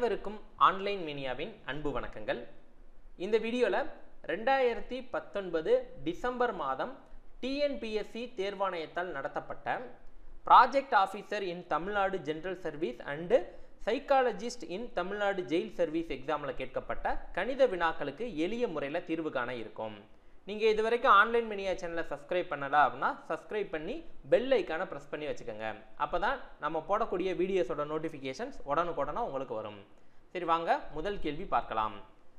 அனைவருக்கும் ஆன்லைன் மீனியாவின் அன்பு வணக்கங்கள் இந்த வீடியோவில் ரெண்டாயிரத்தி பத்தொன்பது டிசம்பர் மாதம் டிஎன்பிஎஸ்சி தேர்வாணையத்தால் நடத்தப்பட்ட project officer in Tamil Nadu general service and psychologist in Tamil Nadu jail service எக்ஸாமில் கேட்கப்பட்ட கணித வினாக்களுக்கு எளிய முறையில் தீர்வு காண இருக்கும் நீங்கள் இது வரைக்கும் ஆன்லைன் மீடியா சேனலை சப்ஸ்கிரைப் பண்ணல அப்படின்னா சப்ஸ்கிரைப் பண்ணி பெல் ஐக்கானை ப்ரெஸ் பண்ணி வச்சுக்கோங்க அப்போ தான் நம்ம போடக்கூடிய வீடியோஸோட நோட்டிஃபிகேஷன்ஸ் உடனுக்குடனே உங்களுக்கு வரும் சரி வாங்க முதல் கேள்வி பார்க்கலாம்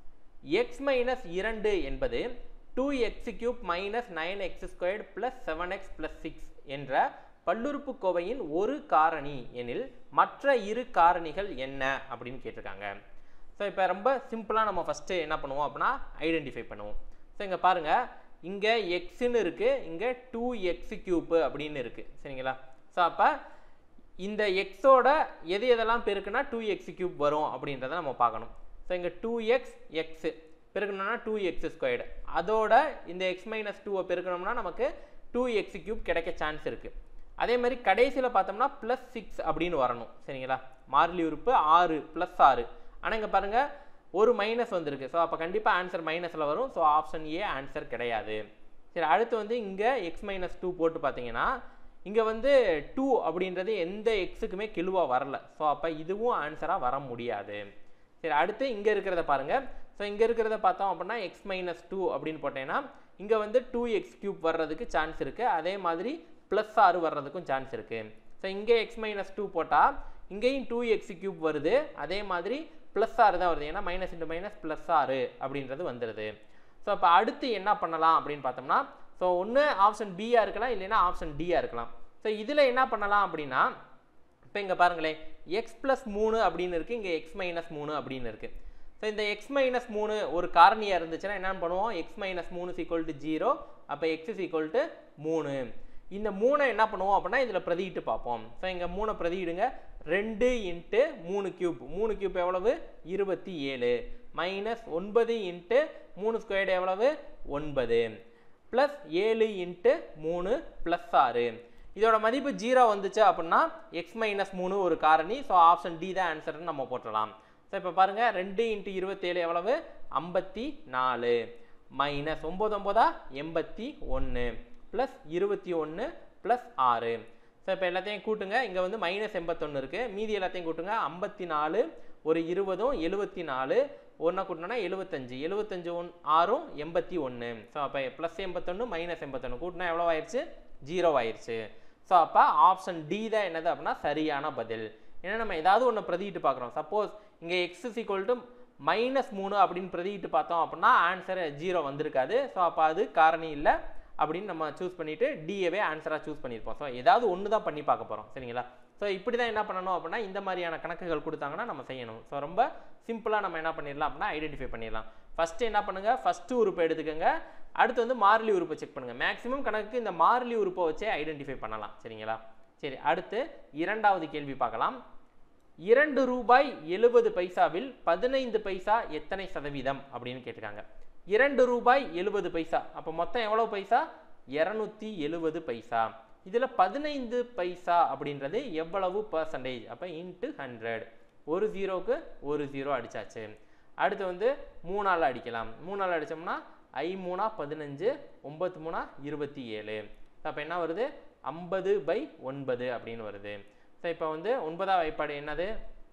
எக்ஸ் மைனஸ் இரண்டு என்பது two x cube minus nine x squared plus seven x plus six என்ற பல்லுறுப்புக்கோவையின் ஒரு காரணி எனில் மற்ற இரு காரணிகள் என்ன அப்படின்னு கேட்டிருக்காங்க ஸோ இப்போ ரொம்ப சிம்பிளாக நம்ம ஃபஸ்ட்டு என்ன பண்ணுவோம் அப்படின்னா ஐடென்டிஃபை பண்ணுவோம் ஸோ இங்கே பாருங்கள் இங்கே எக்ஸுன்னு இருக்குது இங்கே டூ எக்ஸ் கியூப்பு அப்படின்னு இருக்குது சரிங்களா ஸோ அப்போ இந்த எக்ஸோட எது எதெல்லாம் பெருக்குன்னா டூ எக்ஸ் கியூப் வரும் அப்படின்றத நம்ம பார்க்கணும் ஸோ இங்கே டூ எக்ஸ் எக்ஸு பெருக்கணும்னா டூ எக்ஸ் ஸ்கொயர்டு அதோட இந்த எக்ஸ் மைனஸ் டூவை பெருக்கணும்னா நமக்கு டூ எக்ஸ் கியூப் கிடைக்க சான்ஸ் இருக்குது அதே மாதிரி கடைசியில் பார்த்தோம்னா ப்ளஸ் சிக்ஸ் அப்படின்னு வரணும் சரிங்களா மாறிலி உறுப்பு ஆறு ப்ளஸ் ஆறு ஆனால் இங்கே பாருங்கள் ஒரு மைனஸ் வந்திருக்கு ஸோ அப்போ கண்டிப்பாக ஆன்சர் மைனஸில் வரும் ஸோ ஆப்ஷன் ஏ ஆன்சர் கிடையாது சரி அடுத்து வந்து இங்கே எக்ஸ் மைனஸ் டூ போட்டு பார்த்தீங்கன்னா இங்கே வந்து டூ அப்படின்றது எந்த எக்ஸுக்குமே கிழுவாக வரல ஸோ அப்போ இதுவும் ஆன்சராக வர முடியாது சரி அடுத்து இங்கே இருக்கிறத பாருங்கள் ஸோ இங்கே இருக்கிறத பார்த்தோம் அப்படின்னா எக்ஸ் மைனஸ் டூ அப்படின்னு போட்டேன்னா இங்கே வந்து டூ எக்ஸ் கியூப் வர்றதுக்கு சான்ஸ் இருக்குது அதே மாதிரி ப்ளஸ் ஆறு வர்றதுக்கும் சான்ஸ் இருக்குது ஸோ இங்கே எக்ஸ் மைனஸ் டூ போட்டால் இங்கேயும் டூ எக்ஸ் கியூப் வருது அதே மாதிரி ப்ளஸ் ஆறு தான் வருது ஏன்னா மைனஸ் இன்ட்டு மைனஸ் ப்ளஸ் ஆறு அப்படின்றது வந்துடுது ஸோ அப்போ அடுத்து என்ன பண்ணலாம் அப்படின்னு பார்த்தோம்னா ஸோ ஒன்று ஆப்ஷன் பியாக இருக்கலாம் இல்லைன்னா ஆப்ஷன் டியாக இருக்கலாம் ஸோ இதில் என்ன பண்ணலாம் அப்படின்னா இப்போ இங்கே பாருங்களேன் எக்ஸ் ப்ளஸ் மூணு அப்படின்னு இருக்குது இங்கே எக்ஸ் மைனஸ் மூணு அப்படின்னு இருக்குது ஸோ இந்த எக்ஸ் மைனஸ் மூணு ஒரு காரணியாக இருந்துச்சுன்னா என்ன பண்ணுவோம் எக்ஸ் மைனஸ் மூணு சீக்வல் டு ஜீரோ அப்போ எக்ஸ் சீக்வல் டு மூணு இந்த மூணை என்ன பண்ணுவோம் அப்படின்னா இதில் பிரதியிட்டு பார்ப்போம் ஸோ இங்கே மூணை பிரதியிடுங்க ரெண்டு இன்ட்டு மூணு கியூப் மூணு கியூப் எவ்வளவு இருபத்தி ஏழு மைனஸ் ஒன்பது இன்ட்டு மூணு ஸ்கொயர்டு எவ்வளவு ஒன்பது ப்ளஸ் ஏழு இன்ட்டு மூணு ப்ளஸ் ஆறு இதோட மதிப்பு ஜீரோ வந்துச்சு அப்படின்னா எக்ஸ் மைனஸ் மூணு ஒரு காரணி ஸோ ஆப்ஷன் டி தான் ஆன்சர்னு நம்ம போட்டுடலாம் ஸோ இப்போ பாருங்கள் ரெண்டு இன்ட்டு இருபத்தேழு எவ்வளவு ஐம்பத்தி நாலு மைனஸ் ஒம்பது ஒம்பதா எண்பத்தி ஒன்று ப்ளஸ் இருபத்தி ஒன்று ப்ளஸ் ஆறு ஸோ இப்போ எல்லாத்தையும் கூட்டுங்க இங்கே வந்து மைனஸ் எண்பத்தொன்று இருக்குது மீதி எல்லாத்தையும் கூட்டுங்க ஐம்பத்தி நாலு ஒரு இருபதும் எழுபத்தி நாலு ஒன்றா கூட்டினா எழுபத்தஞ்சு எழுபத்தஞ்சு ஒன் ஆறும் எண்பத்தி ஒன்று ஸோ அப்போ ப்ளஸ் எண்பத்தொன்று மைனஸ் எண்பத்தொன்று கூட்டினா எவ்வளோ ஆயிடுச்சு ஜீரோ ஆயிடுச்சு ஸோ அப்போ ஆப்ஷன் டி தான் என்னது அப்படின்னா சரியான பதில் ஏன்னா நம்ம ஏதாவது ஒன்று பிரதிட்டு பார்க்குறோம் சப்போஸ் இங்கே எக்ஸ் ஈக்குவல் டு மைனஸ் மூணு அப்படின்னு பிரதிட்டு பார்த்தோம் அப்படின்னா ஆன்சர் ஜீரோ வந்திருக்காது ஸோ அப்போ அது காரணி இல்லை அப்படின்னு நம்ம சூஸ் பண்ணிவிட்டு டிஏவே ஆன்சராக சூஸ் பண்ணியிருப்போம் ஸோ ஏதாவது ஒன்று தான் பண்ணி பார்க்க போகிறோம் சரிங்களா ஸோ இப்படி தான் என்ன பண்ணணும் அப்படின்னா இந்த மாதிரியான கணக்குகள் கொடுத்தாங்கன்னா நம்ம செய்யணும் ஸோ ரொம்ப சிம்பிளாக நம்ம என்ன பண்ணிடலாம் அப்படின்னா ஐடென்டிஃபை பண்ணிடலாம் ஃபஸ்ட்டு என்ன பண்ணுங்கள் ஃபஸ்ட்டு உறுப்பை எடுத்துக்கோங்க அடுத்து வந்து மாறிலி உறுப்பை செக் பண்ணுங்கள் மேக்ஸிமம் கணக்கு இந்த மாறிலி உறுப்பை வச்சே ஐடென்டிஃபை பண்ணலாம் சரிங்களா சரி அடுத்து இரண்டாவது கேள்வி பார்க்கலாம் இரண்டு ரூபாய் எழுபது பைசாவில் பதினைந்து பைசா எத்தனை சதவீதம் அப்படின்னு கேட்டிருக்காங்க இரண்டு ரூபாய் எழுபது பைசா அப்போ மொத்தம் எவ்வளோ பைசா இரநூத்தி எழுபது பைசா இதில் பதினைந்து பைசா அப்படின்றது எவ்வளவு பர்சன்டேஜ் அப்போ இன்ட்டு ஹண்ட்ரட் ஒரு ஜீரோக்கு ஒரு ஜீரோ அடித்தாச்சு அடுத்து வந்து மூணால் அடிக்கலாம் மூணால் அடித்தோம்னா ஐ மூணா பதினஞ்சு ஒம்பத்து மூணா இருபத்தி ஏழு அப்போ என்ன வருது ஐம்பது பை ஒன்பது அப்படின்னு வருது ஸோ இப்போ வந்து ஒன்பதாம் வாய்ப்பாடு என்னது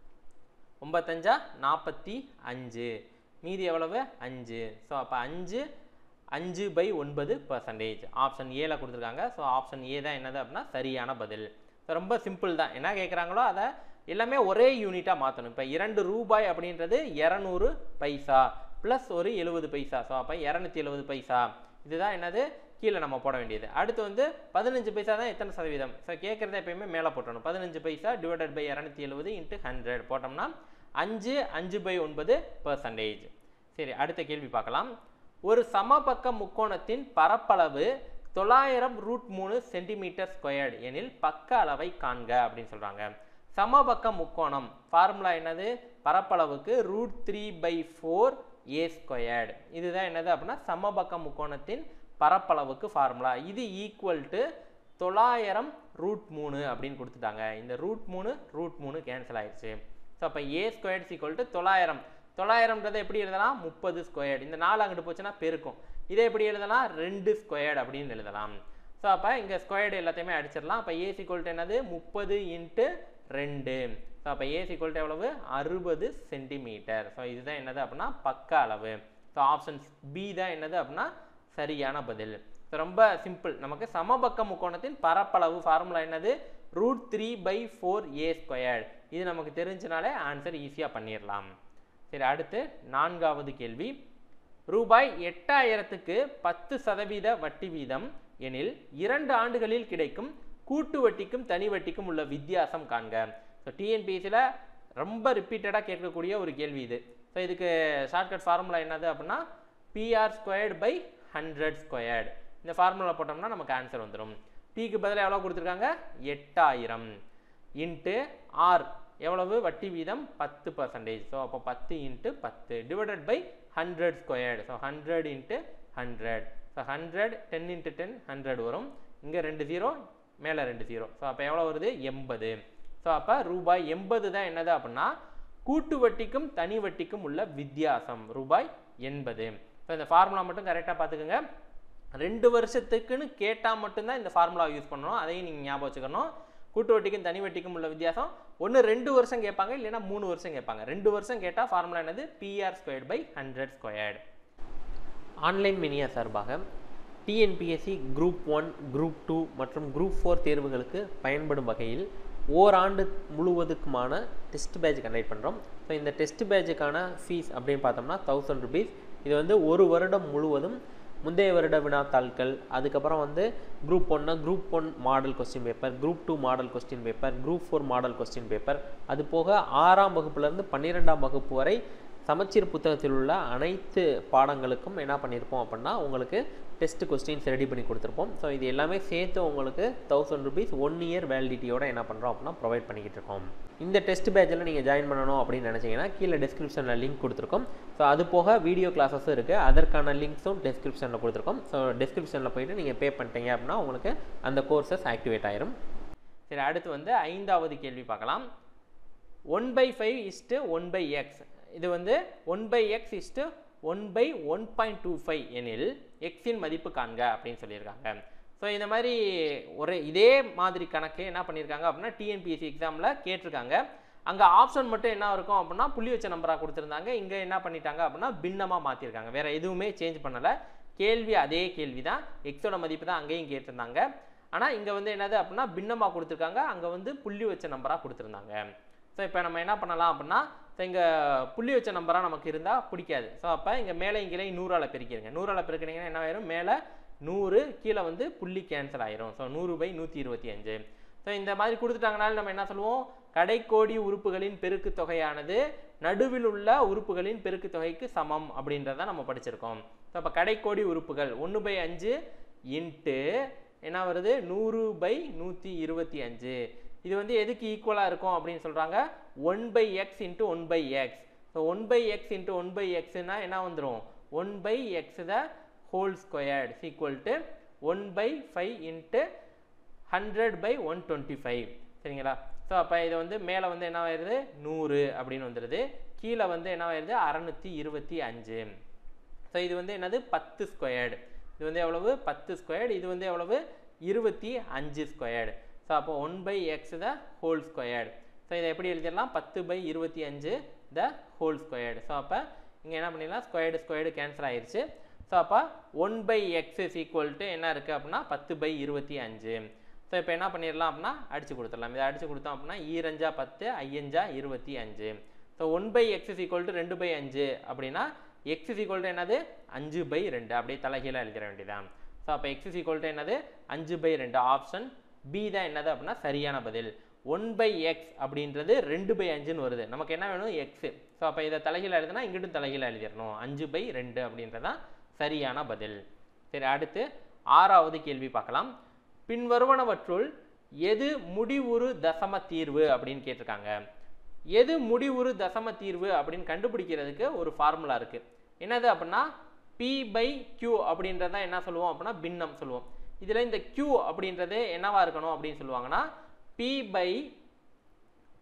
ஒம்பத்தஞ்சா நாற்பத்தி அஞ்சு மீதி எவ்வளவு அஞ்சு ஸோ அப்போ அஞ்சு அஞ்சு பை ஒன்பது பர்சன்டேஜ் ஆப்ஷன் ஏல கொடுத்துருக்காங்க ஸோ ஆப்ஷன் ஏ தான் என்னது அப்படின்னா சரியான பதில் ஸோ ரொம்ப சிம்பிள் தான் என்ன கேட்குறாங்களோ அதை எல்லாமே ஒரே யூனிட்டாக மாற்றணும் இப்போ இரண்டு ரூபாய் அப்படின்றது இரநூறு பைசா ப்ளஸ் ஒரு எழுபது பைசா ஸோ அப்போ இரநூத்தி எழுபது பைசா இதுதான் என்னது கீழே நம்ம போட வேண்டியது அடுத்து வந்து பதினஞ்சு பைசா தான் எத்தனை சதவீதம் ஸோ கேட்குறத எப்பயுமே மேலே போட்டணும் பதினஞ்சு பைசா டிவைடட் பை இரநூத்தி எழுபது இன்ட்டு ஹண்ட்ரட் போட்டோம்னா அஞ்சு அஞ்சு பை ஒன்பது பர்சன்டேஜ் சரி அடுத்த கேள்வி பார்க்கலாம் ஒரு சமபக்க முக்கோணத்தின் பரப்பளவு தொள்ளாயிரம் ரூட் மூணு சென்டிமீட்டர் ஸ்கொயர்டு எனில் பக்க அளவை காண்க அப்படின்னு சொல்கிறாங்க சமபக்க முக்கோணம் ஃபார்முலா என்னது பரப்பளவுக்கு root three by four a squared இதுதான் என்னது அப்படின்னா சமபக்க முக்கோணத்தின் பரப்பளவுக்கு ஃபார்முலா இது ஈக்குவல் டு தொள்ளாயிரம் ரூட் மூணு அப்படின்னு கொடுத்துட்டாங்க இந்த ரூட் மூணு ரூட் மூணு கேன்சல் ஆயிடுச்சு ஸோ அப்போ ஏ ஸ்கொயர்ட் ஈக்குவல் டு தொள்ளாயிரம் தொள்ளாயிரம்ன்றதை எப்படி எழுதலாம் முப்பது ஸ்கொயர்டு இந்த நாலு அங்கிட்டு போச்சுன்னா பெருக்கும் இதை எப்படி எழுதலாம் ரெண்டு ஸ்கொயர்டு அப்படின்னு எழுதலாம் ஸோ அப்போ இங்கே ஸ்கொயர்டு எல்லாத்தையுமே அடிச்சிடலாம் அப்போ ஏ ஈக்குவல் டு என்னது முப்பது இன்ட்டு ரெண்டு ஸோ அப்போ ஏ ஈக்குவல் டு எவ்வளவு அறுபது சென்டிமீட்டர் ஸோ இதுதான் என்னது அப்படின்னா பக்க அளவு ஸோ ஆப்ஷன்ஸ் பி தான் என்னது அப்படின்னா சரியான பதில் ஸோ ரொம்ப சிம்பிள் நமக்கு சமபக்க முக்கோணத்தின் பரப்பளவு ஃபார்முலா என்னது root three by four a squared இது நமக்கு தெரிஞ்சினாலே ஆன்சர் ஈஸியாக பண்ணிடலாம் சரி அடுத்து நான்காவது கேள்வி ரூபாய் எட்டாயிரத்துக்கு பத்து சதவீத வட்டி வீதம் எனில் இரண்டு ஆண்டுகளில் கிடைக்கும் கூட்டு வட்டிக்கும் தனி வட்டிக்கும் உள்ள வித்தியாசம் காண்க ஸோ டிஎன்பிஎஸ்சியில் ரொம்ப ரிப்பீட்டடாக கேட்கக்கூடிய ஒரு கேள்வி இது ஸோ இதுக்கு ஷார்ட்கட் ஃபார்முலா என்னது அப்படின்னா PR squared by hundred squared இந்த ஃபார்முலா போட்டோம்னா நமக்கு ஆன்சர் வந்துடும் பிக்கு பதிலாக எவ்வளோ கொடுத்துருக்காங்க எட்டாயிரம் இன்ட்டு ஆர் எவ்வளவு வட்டி வீதம் பத்து பர்சன்டேஜ் ஸோ அப்போ பத்து இன்ட்டு பத்து divided by hundred squared so hundred into hundred so hundred ten into ten hundred வரும் இங்கே ரெண்டு ஜீரோ மேலே ரெண்டு ஜீரோ ஸோ அப்போ எவ்வளோ வருது எண்பது ஸோ அப்போ ரூபாய் எண்பது தான் என்னது அப்படின்னா கூட்டு வட்டிக்கும் தனி வட்டிக்கும் உள்ள வித்தியாசம் ரூபாய் எண்பது ஸோ இந்த ஃபார்முலா மட்டும் கரெக்டாக பார்த்துக்கோங்க ரெண்டு வருஷத்துக்குன்னு கேட்டால் மட்டும்தான் இந்த ஃபார்முலா யூஸ் பண்ணணும் அதையும் நீங்கள் ஞாபகம் வச்சுக்கணும் கூட்டு வட்டிக்கும் தனி வட்டிக்கும் உள்ள வித்தியாசம் ஒன்று ரெண்டு வருஷம் கேட்பாங்க இல்லைன்னா மூணு வருஷம் கேட்பாங்க ரெண்டு வருஷம் கேட்டால் ஃபார்முலா என்னது PR squared by hundred squared online மினியா சார்பாக TNPSC group one group two மற்றும் குரூப் ஃபோர் தேர்வுகளுக்கு பயன்படும் வகையில் ஓராண்டு முழுவதுக்குமான டெஸ்ட் பேட்ச் கண்டக்ட் பண்ணுறோம் ஸோ இந்த டெஸ்ட் பேட்சுக்கான ஃபீஸ் அப்படின்னு பார்த்தோம்னா தௌசண்ட் ருபீஸ் இது வந்து ஒரு வருடம் முழுவதும் முந்தைய வருட வினாத்தாள்கள் அதுக்கப்புறம் வந்து குரூப் ஒன்னா group one model question paper group two model question paper group four model question paper அது போக ஆறாம் வகுப்புலேருந்து பன்னிரெண்டாம் வகுப்பு வரை சமச்சீர் புத்தகத்தில் உள்ள அனைத்து பாடங்களுக்கும் என்ன பண்ணியிருப்போம் அப்படின்னா உங்களுக்கு டெஸ்ட் கொஸ்டின்ஸ் ரெடி பண்ணி கொடுத்துருப்போம் ஸோ இது எல்லாமே சேர்த்து உங்களுக்கு தௌசண்ட் ருபீஸ் ஒன் இயர் வேலிடிட்டியோட என்ன பண்ணுறோம் அப்படின்னா ப்ரொவைட் பண்ணிக்கிட்டு இருக்கோம் இந்த டெஸ்ட் பேட்சில் நீங்கள் ஜாயின் பண்ணணும் அப்படின்னு நினச்சிங்கன்னா கீழே டிஸ்கிரிப்ஷனில் லிங்க் கொடுத்துருக்கோம் ஸோ அது போக வீடியோ கிளாஸஸும் இருக்குது அதற்கான லிங்க்ஸும் டிஸ்கிரிப்ஷனில் கொடுத்துருக்கோம் ஸோ டிஸ்கிரிப்ஷனில் போயிட்டு நீங்கள் பே பண்ணிட்டீங்க அப்படின்னா உங்களுக்கு அந்த கோர்சஸ் ஆக்டிவேட் ஆயிரும் சரி அடுத்து வந்து ஐந்தாவது கேள்வி பார்க்கலாம் one by five is to one by x இது வந்து one by x is to one by one point two five எனில் எக்ஸின் மதிப்பு காண்க அப்படின்னு சொல்லியிருக்காங்க ஸோ இந்த மாதிரி ஒரு இதே மாதிரி கணக்கு என்ன பண்ணியிருக்காங்க அப்படின்னா டிஎன்பிஎஸ்சி எக்ஸாமில் கேட்டிருக்காங்க அங்கே ஆப்ஷன் மட்டும் என்ன இருக்கும் அப்படின்னா புள்ளி வச்ச நம்பராக கொடுத்துருந்தாங்க இங்கே என்ன பண்ணிட்டாங்க அப்படின்னா பின்னமாக மாற்றிருக்காங்க வேறு எதுவுமே சேஞ்ச் பண்ணலை கேள்வி அதே கேள்வி தான் எக்ஸோட மதிப்பு தான் அங்கேயும் கேட்டிருந்தாங்க ஆனால் இங்கே வந்து என்னது அப்படின்னா பின்னமாக கொடுத்துருக்காங்க அங்கே வந்து புள்ளி வச்ச நம்பராக கொடுத்துருந்தாங்க ஸோ இப்போ நம்ம என்ன பண்ணலாம் அப்படின்னா ஸோ இங்கே புள்ளி வச்ச நம்பராக நமக்கு இருந்தால் பிடிக்காது ஸோ அப்போ இங்கே மேலே இங்கே நூறால் பெருக்கிடுங்க நூறால் பெருக்கினீங்கன்னா என்ன ஆயிரும் மேலே நூறு கீழே வந்து புள்ளி கேன்சல் ஆயிரும் ஸோ நூறு பை நூற்றி இருபத்தி அஞ்சு ஸோ இந்த மாதிரி கொடுத்துட்டாங்கனால நம்ம என்ன சொல்லுவோம் கடைக்கோடி உறுப்புகளின் பெருக்கு தொகையானது நடுவில் உள்ள உறுப்புகளின் பெருக்கு தொகைக்கு சமம் அப்படின்றத நம்ம படிச்சிருக்கோம் ஸோ அப்போ கடைக்கோடி உறுப்புகள் ஒன்று பை அஞ்சு இன்ட்டு என்ன வருது நூறு பை நூற்றி இருபத்தி அஞ்சு இது வந்து எதுக்கு ஈக்குவலாக இருக்கும் அப்படின்னு சொல்கிறாங்க one by x into one by x so one by x into one by எக்ஸ்னா என்ன வந்துடும் one by x the whole squared equal to one by five into hundred by one twenty five சரிங்களா so அப்போ இது வந்து மேலே வந்து என்ன ஆயிடுது நூறு அப்படின்னு வந்துடுது கீழே வந்து என்ன ஆயிடுது அறநூற்றி இருபத்தி அஞ்சு ஸோ இது வந்து என்னது பத்து ஸ்கொயர்டு இது வந்து எவ்வளவு பத்து ஸ்கொயர்டு இது வந்து எவ்வளவு இருபத்தி அஞ்சு ஸ்கொயர்டு ஸோ அப்போ one by x the whole squared so இதை எப்படி எழுதிடலாம் பத்து பை இருபத்தி அஞ்சு த ஹோல் ஸ்கொயர்டு ஸோ அப்போ இங்கே என்ன பண்ணிடலாம் ஸ்கொயர்டு ஸ்கொயர்டு கேன்சல் ஆயிடுச்சு ஸோ அப்போ one by x is equal to என்ன இருக்குது அப்படின்னா பத்து பை இருபத்தி அஞ்சு ஸோ இப்போ என்ன பண்ணிடலாம் அப்படின்னா அடிச்சு கொடுத்துடலாம் இதை அடிச்சு கொடுத்தோம் அப்படின்னா ஈரஞ்சா பத்து ஐயஞ்சா இருபத்தி அஞ்சு so one by x is equal to ரெண்டு பை அஞ்சு அப்படின்னா எக்ஸ் இஸ் ஈக்குவல் டு என்னது அஞ்சு பை ரெண்டு அப்படியே தலைகீழாக எழுதிட வேண்டியதான் ஸோ அப்போ எக்ஸ் இஸ் ஈக்குவல் டு என்னது அஞ்சு பை ரெண்டு ஆப்ஷன் பி தான் என்னது அப்படின்னா சரியான பதில் ஒன் பை எக்ஸ் அப்படின்றது ரெண்டு பை அஞ்சுன்னு வருது நமக்கு என்ன வேணும் எக்ஸு ஸோ அப்போ இதை தலைகீழ எழுதுனா இங்கிட்டும் தலைகீழ எழுதிடணும் அஞ்சு பை ரெண்டு அப்படின்றதான் சரியான பதில் சரி அடுத்து ஆறாவது கேள்வி பார்க்கலாம் பின்வருவனவற்றுள் எது முடிவுறு தசம தீர்வு அப்படின்னு கேட்டிருக்காங்க எது முடிவுறு தசம தீர்வு அப்படின்னு கண்டுபிடிக்கிறதுக்கு ஒரு ஃபார்முலா இருக்கு என்னது அப்படின்னா பி பை கியூ அப்படின்றத என்ன சொல்லுவோம் அப்படின்னா பின்னம் சொல்லுவோம் இதில் இந்த கியூ அப்படின்றது என்னவா இருக்கணும் அப்படின்னு சொல்லுவாங்கன்னா p by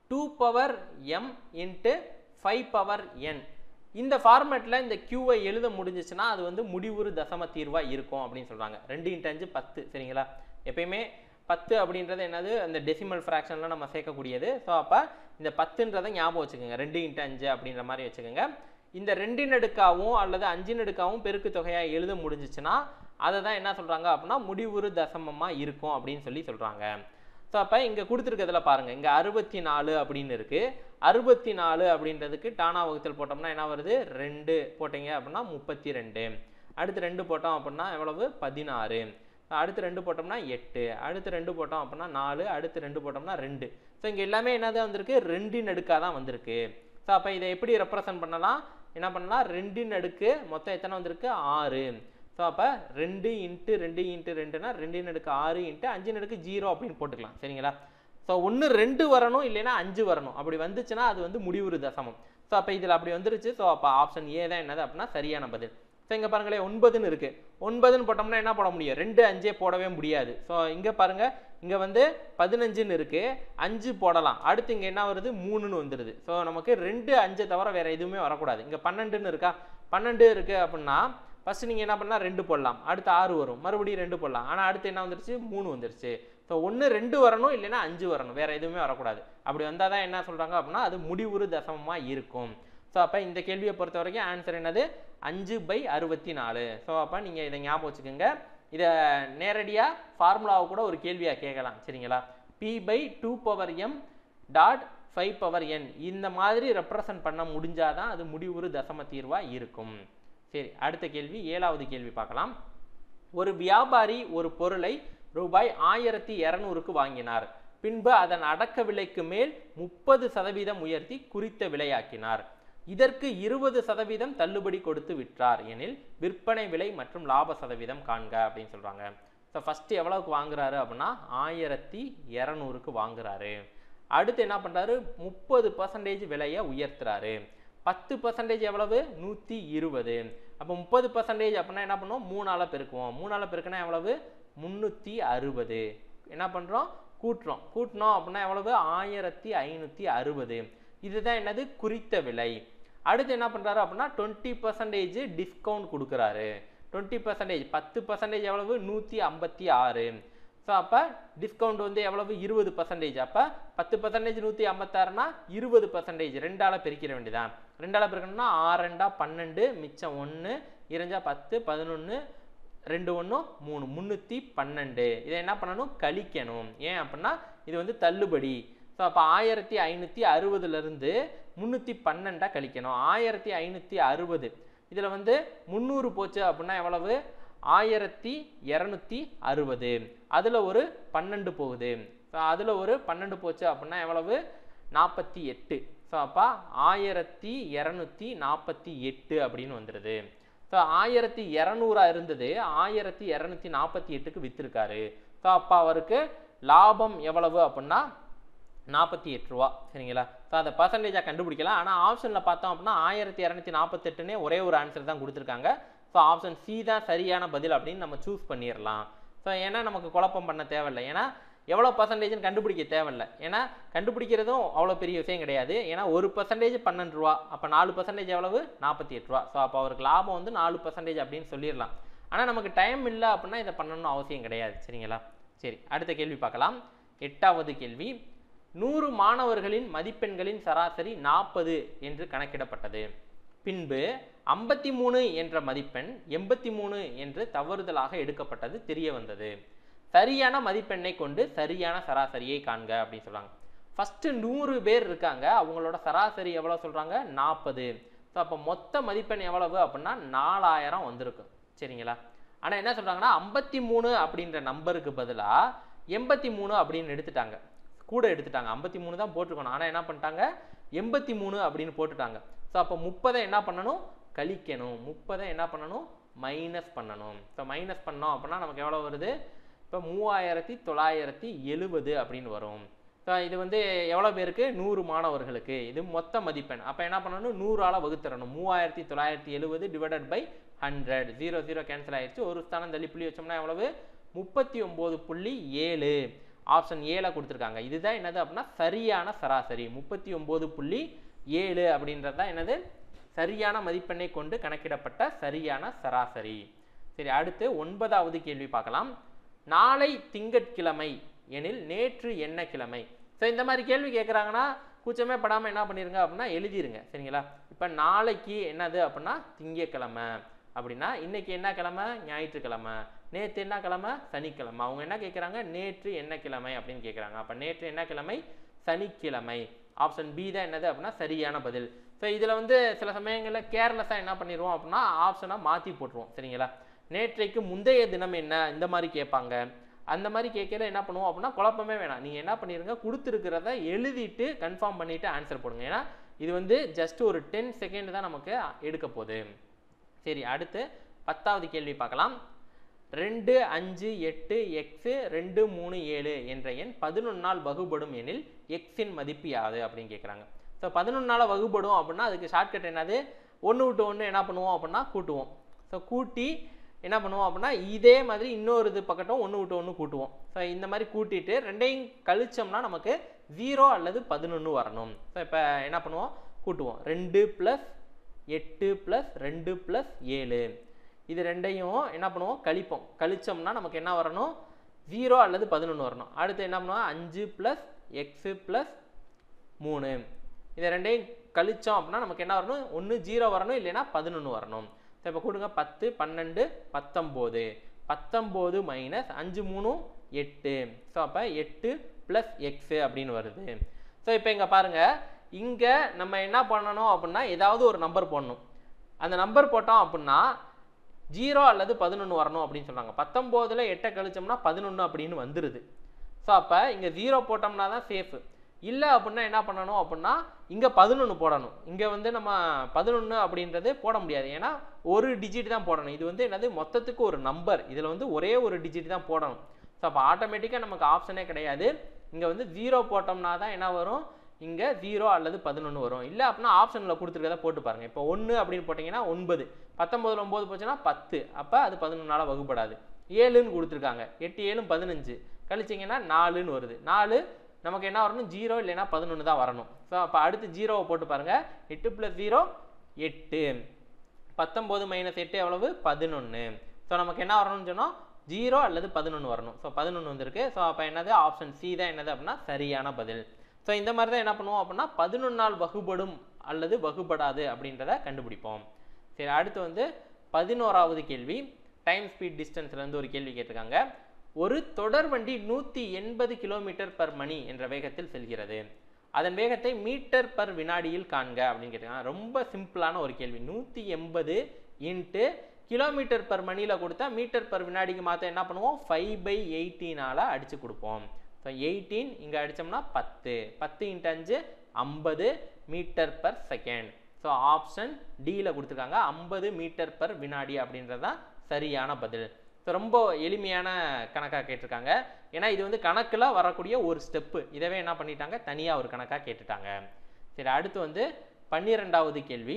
two power m into five power n இந்த ஃபார்மேட்டில் இந்த கியூவை எழுத முடிஞ்சிச்சுன்னா அது வந்து முடிவுறு தசம தீர்வாக இருக்கும் அப்படின்னு சொல்கிறாங்க ரெண்டு இன்ட்டு அஞ்சு பத்து சரிங்களா எப்பயுமே பத்து அப்படின்றது என்னது அந்த டெசிமல் ஃப்ராக்ஷனில் நம்ம சேர்க்கக்கூடியது ஸோ அப்போ இந்த பத்துன்றதை ஞாபகம் வச்சுக்கோங்க ரெண்டு இன்ட்டு அஞ்சு அப்படின்ற மாதிரி வச்சுக்கோங்க இந்த ரெண்டின் அடுக்காவும் அல்லது அஞ்சின் அடுக்காவும் பெருக்கு தொகையாக எழுத முடிஞ்சிச்சுன்னா அதை தான் என்ன சொல்கிறாங்க அப்படின்னா முடிவுறு தசமமாக இருக்கும் அப்படின்னு சொல்லி சொல்கிறாங்க ஸோ அப்போ இங்கே கொடுத்துருக்கிறதுல பாருங்கள் இங்கே அறுபத்தி நாலு அப்படின்னு இருக்குது அறுபத்தி நாலு அப்படின்றதுக்கு டானா வகுத்தல் போட்டோம்னா என்ன வருது ரெண்டு போட்டீங்க அப்படின்னா முப்பத்தி ரெண்டு அடுத்து ரெண்டு போட்டோம் அப்படின்னா எவ்வளவு பதினாறு அடுத்து ரெண்டு போட்டோம்னா எட்டு அடுத்து ரெண்டு போட்டோம் அப்படின்னா நாலு அடுத்து ரெண்டு போட்டோம்னா ரெண்டு ஸோ இங்கே எல்லாமே என்னதான் வந்திருக்கு ரெண்டின் அடுக்காக தான் வந்திருக்கு ஸோ அப்போ இதை எப்படி ரெப்ரசன்ட் பண்ணலாம் என்ன பண்ணலாம் ரெண்டின் அடுக்கு மொத்தம் எத்தனை வந்திருக்கு ஆறு ஸோ அப்போ ரெண்டு இன்ட்டு ரெண்டு இன்ட்டு ரெண்டுனா ரெண்டின் அடுக்கு ஆறு இன்ட்டு அஞ்சின் அடுக்கு ஜீரோ அப்படின்னு போட்டுக்கலாம் சரிங்களா ஸோ ஒன்று ரெண்டு வரணும் இல்லைன்னா அஞ்சு வரணும் அப்படி வந்துச்சுன்னா அது வந்து முடிவுறு தசமம் ஸோ அப்போ இதில் அப்படி வந்துருச்சு ஸோ அப்போ ஆப்ஷன் ஏ தான் என்னது அப்படின்னா சரியான பதில் ஸோ இங்கே பாருங்களேன் ஒன்பதுன்னு இருக்குது ஒன்பதுன்னு போட்டோம்னா என்ன போட முடியும் ரெண்டு அஞ்சே போடவே முடியாது ஸோ இங்கே பாருங்கள் இங்கே வந்து பதினஞ்சுன்னு இருக்குது அஞ்சு போடலாம் அடுத்து இங்கே என்ன வருது மூணுன்னு வந்துடுது ஸோ நமக்கு ரெண்டு அஞ்சை தவிர வேறு எதுவுமே வரக்கூடாது இங்கே பன்னெண்டுன்னு இருக்கா பன்னெண்டு இருக்குது அப்படின்னா ஃபஸ்ட்டு நீங்கள் என்ன பண்ணலாம் ரெண்டு போடலாம் அடுத்து ஆறு வரும் மறுபடியும் ரெண்டு போடலாம் ஆனால் அடுத்து என்ன வந்துருச்சு மூணு வந்துருச்சு ஸோ ஒன்று ரெண்டு வரணும் இல்லைன்னா அஞ்சு வரணும் வேறு எதுவுமே வரக்கூடாது அப்படி வந்தால் தான் என்ன சொல்கிறாங்க அப்படின்னா அது முடிவுறு தசமமாக இருக்கும் ஸோ அப்போ இந்த கேள்வியை பொறுத்த வரைக்கும் ஆன்சர் என்னது அஞ்சு பை அறுபத்தி நாலு ஸோ அப்போ நீங்கள் இதை ஞாபகம் வச்சுக்கோங்க இதை நேரடியாக ஃபார்முலாவை கூட ஒரு கேள்வியாக கேட்கலாம் சரிங்களா p by two power m dot five power n இந்த மாதிரி ரெப்ரசன்ட் பண்ண முடிஞ்சாதான் அது முடிவுறு தசம தீர்வாக இருக்கும் சரி அடுத்த கேள்வி ஏழாவது கேள்வி பார்க்கலாம் ஒரு வியாபாரி ஒரு பொருளை ரூபாய் ஆயிரத்தி இரநூறுக்கு வாங்கினார் பின்பு அதன் அடக்க விலைக்கு மேல் முப்பது சதவீதம் உயர்த்தி குறித்த விலையாக்கினார் இதற்கு இருபது சதவீதம் தள்ளுபடி கொடுத்து விற்றார் எனில் விற்பனை விலை மற்றும் லாப சதவீதம் காண்க அப்படின்னு சொல்றாங்க ஸோ ஃபர்ஸ்ட் எவ்வளவுக்கு வாங்குறாரு அப்படின்னா ஆயிரத்தி இரநூறுக்கு வாங்குறாரு அடுத்து என்ன பண்றாரு முப்பது பர்சன்டேஜ் விலையை உயர்த்துறாரு பத்து பர்சன்டேஜ் எவ்வளவு நூற்றி இருபது அப்போ முப்பது பர்சன்டேஜ் அப்படின்னா என்ன பண்ணுவோம் மூணால பெருக்குவோம் மூணால பெருக்குனா எவ்வளவு முந்நூற்றி அறுபது என்ன பண்ணுறோம் கூட்டுறோம் கூட்டினோம் அப்படின்னா எவ்வளவு ஆயிரத்தி ஐநூற்றி அறுபது இதுதான் என்னது குறித்த விலை அடுத்து என்ன பண்ணுறாரு அப்படின்னா டுவெண்ட்டி பர்சன்டேஜ் டிஸ்கவுண்ட் கொடுக்குறாரு டுவெண்ட்டி பர்சன்டேஜ் பத்து பர்சன்டேஜ் எவ்வளவு நூற்றி ஐம்பத்தி ஆறு ஸோ அப்போ டிஸ்கவுண்ட் வந்து எவ்வளவு இருபது பர்சன்டேஜ் அப்போ பத்து பர்சன்டேஜ் நூற்றி ஐம்பத்தாறுனா இருபது பர்சன்டேஜ் ரெண்டால் பெருக்கிற வேண்டியதான் ரெண்டால் பெருக்கணும்னா ஆறு ரெண்டா பன்னெண்டு மிச்சம் ஒன்று இரஞ்சா பத்து பதினொன்று ரெண்டு ஒன்று மூணு முந்நூற்றி பன்னெண்டு இதை என்ன பண்ணணும் கழிக்கணும் ஏன் அப்படின்னா இது வந்து தள்ளுபடி ஸோ அப்போ ஆயிரத்தி ஐநூற்றி அறுபதுலேருந்து முந்நூற்றி பன்னெண்டாக கழிக்கணும் ஆயிரத்தி ஐநூற்றி அறுபது இதில் வந்து முந்நூறு போச்சு அப்படின்னா எவ்வளவு ஆயிரத்தி இரநூத்தி அறுபது அதில் ஒரு பன்னெண்டு போகுது ஸோ அதில் ஒரு பன்னெண்டு போச்சு அப்படின்னா எவ்வளவு நாற்பத்தி எட்டு ஸோ அப்போ ஆயிரத்தி இரநூத்தி நாற்பத்தி எட்டு அப்படின்னு வந்துடுது ஸோ ஆயிரத்தி இரநூறா இருந்தது ஆயிரத்தி இரநூத்தி நாற்பத்தி எட்டுக்கு விற்றுருக்காரு ஸோ அப்போ அவருக்கு லாபம் எவ்வளவு அப்படின்னா நாற்பத்தி எட்டு ரூபா சரிங்களா ஸோ அதை பர்சன்டேஜாக கண்டுபிடிக்கலாம் ஆனால் ஆப்ஷனில் பார்த்தோம் அப்படின்னா ஆயிரத்தி இரநூத்தி நாற்பத்தெட்டுனே ஒரே ஒரு ஆன்சர் தான் கொடுத்துருக்காங்க ஸோ ஆப்ஷன் சி தான் சரியான பதில் அப்படின்னு நம்ம சூஸ் பண்ணிடலாம் ஸோ ஏன்னா நமக்கு குழப்பம் பண்ண தேவையில்லை ஏன்னா எவ்வளோ பர்சன்டேஜ்னு கண்டுபிடிக்க தேவையில்லை ஏன்னா கண்டுபிடிக்கிறதும் அவ்வளோ பெரிய விஷயம் கிடையாது ஏன்னா ஒரு பர்சன்டேஜ் பன்னெண்டு ரூபா அப்போ நாலு பர்சன்டேஜ் எவ்வளவு நாற்பத்தி எட்டு ரூபா ஸோ அப்போ அவருக்கு லாபம் வந்து நாலு பர்சன்டேஜ் அப்படின்னு சொல்லிடலாம் ஆனால் நமக்கு டைம் இல்லை அப்படின்னா இதை பண்ணணும்னு அவசியம் கிடையாது சரிங்களா சரி அடுத்த கேள்வி பார்க்கலாம் எட்டாவது கேள்வி நூறு மாணவர்களின் மதிப்பெண்களின் சராசரி நாற்பது என்று கணக்கிடப்பட்டது பின்பு ஐம்பத்தி மூணு என்ற மதிப்பெண் எண்பத்தி மூணு என்று தவறுதலாக எடுக்கப்பட்டது தெரிய வந்தது சரியான மதிப்பெண்ணை கொண்டு சரியான சராசரியை காண்க அப்படின்னு சொல்றாங்க ஃபர்ஸ்ட் நூறு பேர் இருக்காங்க அவங்களோட சராசரி எவ்வளோ சொல்றாங்க நாற்பது ஸோ அப்போ மொத்த மதிப்பெண் எவ்வளவு அப்படின்னா நாலாயிரம் வந்திருக்கும் சரிங்களா ஆனால் என்ன சொல்றாங்கன்னா ஐம்பத்தி மூணு அப்படின்ற நம்பருக்கு பதிலாக எண்பத்தி மூணு அப்படின்னு எடுத்துட்டாங்க கூட எடுத்துட்டாங்க ஐம்பத்தி மூணு தான் போட்டிருக்கணும் ஆனால் என்ன பண்ணிட்டாங்க எண்பத்தி மூணு அப்படின்னு போட்டுட்டாங்க ஸோ அப்போ முப்பதை என்ன பண்ணணும் கழிக்கணும் முப்பதை என்ன பண்ணணும் மைனஸ் பண்ணணும் ஸோ மைனஸ் பண்ணோம் அப்படின்னா நமக்கு எவ்வளோ வருது இப்போ மூவாயிரத்தி தொள்ளாயிரத்தி எழுபது அப்படின்னு வரும் ஸோ இது வந்து எவ்வளோ பேருக்கு நூறு மாணவர்களுக்கு இது மொத்த மதிப்பெண் அப்போ என்ன பண்ணணும் நூறால் வகுத்துறணும் மூவாயிரத்தி தொள்ளாயிரத்தி எழுபது divided by hundred zero zero cancel ஆயிடுச்சு ஒரு ஸ்தானம் தள்ளி புள்ளி வச்சோம்னா எவ்வளவு முப்பத்தி ஒம்பது புள்ளி ஏழு ஆப்ஷன் ஏல கொடுத்துருக்காங்க இதுதான் என்னது அப்படின்னா சரியான சராசரி முப்பத்தி ஒம்பது புள்ளி ஏழு அப்படின்றது தான் என்னது சரியான மதிப்பெண்ணை கொண்டு கணக்கிடப்பட்ட சரியான சராசரி சரி அடுத்து ஒன்பதாவது கேள்வி பார்க்கலாம் நாளை திங்கட்கிழமை எனில் நேற்று என்ன கிழமை ஸோ இந்த மாதிரி கேள்வி கேட்குறாங்கன்னா கூச்சமே படாமல் என்ன பண்ணிருங்க அப்படின்னா எழுதிருங்க சரிங்களா இப்போ நாளைக்கு என்னது அப்படின்னா திங்கக்கிழமை அப்படின்னா இன்னைக்கு என்ன கிழமை ஞாயிற்றுக்கிழமை நேற்று என்ன கிழமை சனிக்கிழமை அவங்க என்ன கேட்குறாங்க நேற்று என்ன கிழமை அப்படின்னு கேட்குறாங்க அப்போ நேற்று என்ன கிழமை சனிக்கிழமை ஆப்ஷன் பி தான் என்னது அப்படின்னா சரியான பதில் ஸோ இதில் வந்து சில சமயங்களில் கேர்லெஸ்ஸாக என்ன பண்ணிடுவோம் அப்படின்னா ஆப்ஷனாக மாற்றி போட்டுருவோம் சரிங்களா நேற்றைக்கு முந்தைய தினம் என்ன இந்த மாதிரி கேட்பாங்க அந்த மாதிரி கேட்கல என்ன பண்ணுவோம் அப்படின்னா குழப்பமே வேணாம் நீங்கள் என்ன பண்ணிடுங்க கொடுத்துருக்கிறத எழுதிட்டு கன்ஃபார்ம் பண்ணிவிட்டு ஆன்சர் போடுங்க ஏன்னா இது வந்து ஜஸ்ட் ஒரு டென் செகண்ட் தான் நமக்கு எடுக்க போகுது சரி அடுத்து பத்தாவது கேள்வி பார்க்கலாம் ரெண்டு அஞ்சு எட்டு எக்ஸு ரெண்டு மூணு ஏழு என்ற எண் பதினொன்னால் வகுபடும் எனில் எக்ஸின் மதிப்பு யாது அப்படின்னு கேட்குறாங்க ஸோ பதினொன்னால் வகுபடும் அப்படின்னா அதுக்கு ஷார்ட்கட் என்னது ஒன்று விட்டு ஒன்று என்ன பண்ணுவோம் அப்படின்னா கூட்டுவோம் ஸோ கூட்டி என்ன பண்ணுவோம் அப்படின்னா இதே மாதிரி இன்னொரு இது பக்கட்டும் ஒன்று விட்டு ஒன்று கூட்டுவோம் ஸோ இந்த மாதிரி கூட்டிட்டு ரெண்டையும் கழிச்சோம்னா நமக்கு ஜீரோ அல்லது பதினொன்று வரணும் ஸோ இப்போ என்ன பண்ணுவோம் கூட்டுவோம் ரெண்டு ப்ளஸ் எட்டு ப்ளஸ் ரெண்டு ப்ளஸ் ஏழு இது ரெண்டையும் என்ன பண்ணுவோம் கழிப்போம் கழிச்சோம்னா நமக்கு என்ன வரணும் ஜீரோ அல்லது பதினொன்று வரணும் அடுத்து என்ன பண்ணுவோம் அஞ்சு ப்ளஸ் எக்ஸு ப்ளஸ் மூணு இதை ரெண்டையும் கழிச்சோம் அப்படின்னா நமக்கு என்ன வரணும் ஒன்று ஜீரோ வரணும் இல்லைன்னா பதினொன்று வரணும் ஸோ இப்போ கொடுங்க பத்து பன்னெண்டு பத்தொம்போது பத்தொம்போது மைனஸ் அஞ்சு மூணு எட்டு ஸோ அப்போ எட்டு ப்ளஸ் எக்ஸு அப்படின்னு வருது ஸோ இப்போ இங்கே பாருங்கள் இங்கே நம்ம என்ன பண்ணணும் அப்படின்னா ஏதாவது ஒரு நம்பர் போடணும் அந்த நம்பர் போட்டோம் அப்படின்னா ஜீரோ அல்லது பதினொன்று வரணும் அப்படின்னு சொல்கிறாங்க பத்தொம்போதில் எட்டை கழிச்சோம்னா பதினொன்று அப்படின்னு வந்துடுது ஸோ அப்போ இங்கே ஜீரோ போட்டோம்னா தான் சேஃபு இல்லை அப்படின்னா என்ன பண்ணணும் அப்படின்னா இங்கே பதினொன்று போடணும் இங்கே வந்து நம்ம பதினொன்று அப்படின்றது போட முடியாது ஏன்னா ஒரு டிஜிட் தான் போடணும் இது வந்து என்னது மொத்தத்துக்கு ஒரு நம்பர் இதில் வந்து ஒரே ஒரு டிஜிட் தான் போடணும் ஸோ அப்போ ஆட்டோமேட்டிக்காக நமக்கு ஆப்ஷனே கிடையாது இங்கே வந்து ஜீரோ போட்டோம்னா தான் என்ன வரும் இங்கே ஜீரோ அல்லது பதினொன்று வரும் இல்லை அப்படின்னா ஆப்ஷனில் கொடுத்துருக்கத போட்டு பாருங்கள் இப்போ ஒன்று அப்படின்னு போட்டிங்கன்னா ஒன்பது பத்தொம்போதில் ஒம்பது போச்சுன்னா பத்து அப்போ அது பதினொன்றால் வகுப்படாது ஏழுன்னு கொடுத்துருக்காங்க எட்டு ஏழும் பதினஞ்சு கழிச்சிங்கன்னா நாலுன்னு வருது நாலு நமக்கு என்ன வரணும் ஜீரோ இல்லைன்னா பதினொன்று தான் வரணும் ஸோ அப்போ அடுத்து ஜீரோவை போட்டு பாருங்கள் எட்டு ப்ளஸ் ஜீரோ எட்டு பத்தொம்போது மைனஸ் எட்டு எவ்வளவு பதினொன்று ஸோ நமக்கு என்ன வரணும்னு சொன்னோம் ஜீரோ அல்லது பதினொன்று வரணும் ஸோ பதினொன்று வந்திருக்கு ஸோ அப்போ என்னது ஆப்ஷன் சி தான் என்னது அப்படின்னா சரியான பதில் ஸோ இந்த மாதிரி தான் என்ன பண்ணுவோம் அப்படின்னா பதினொன்னால் வகுபடும் அல்லது வகுபடாது அப்படின்றத கண்டுபிடிப்போம் சரி அடுத்து வந்து பதினோராவது கேள்வி டைம் ஸ்பீட் டிஸ்டன்ஸ்லேருந்து ஒரு கேள்வி கேட்டிருக்காங்க ஒரு தொடர் வண்டி நூற்றி எண்பது கிலோமீட்டர் பர் மணி என்ற வேகத்தில் செல்கிறது அதன் வேகத்தை மீட்டர் பர் வினாடியில் காண்க அப்படின்னு கேட்டிருக்காங்க ரொம்ப சிம்பிளான ஒரு கேள்வி நூற்றி எண்பது இன்ட்டு கிலோமீட்டர் பர் மணியில் கொடுத்தா மீட்டர் பர் வினாடிக்கு மாற்ற என்ன பண்ணுவோம் ஃபைவ் பை எயிட்டீனால் அடித்து கொடுப்போம் ஸோ எயிட்டீன் இங்கே அடித்தோம்னா பத்து பத்து இன்ட்டு அஞ்சு ஐம்பது metre per second so option டியில் கொடுத்துருக்காங்க ஐம்பது மீட்டர் பர் வினாடி அப்படின்றது தான் சரியான பதில் ஸோ ரொம்ப எளிமையான கணக்காக கேட்டிருக்காங்க ஏன்னா இது வந்து கணக்கில் வரக்கூடிய ஒரு ஸ்டெப்பு இதவே என்ன பண்ணிட்டாங்க தனியாக ஒரு கணக்காக கேட்டுட்டாங்க சரி அடுத்து வந்து பன்னிரெண்டாவது கேள்வி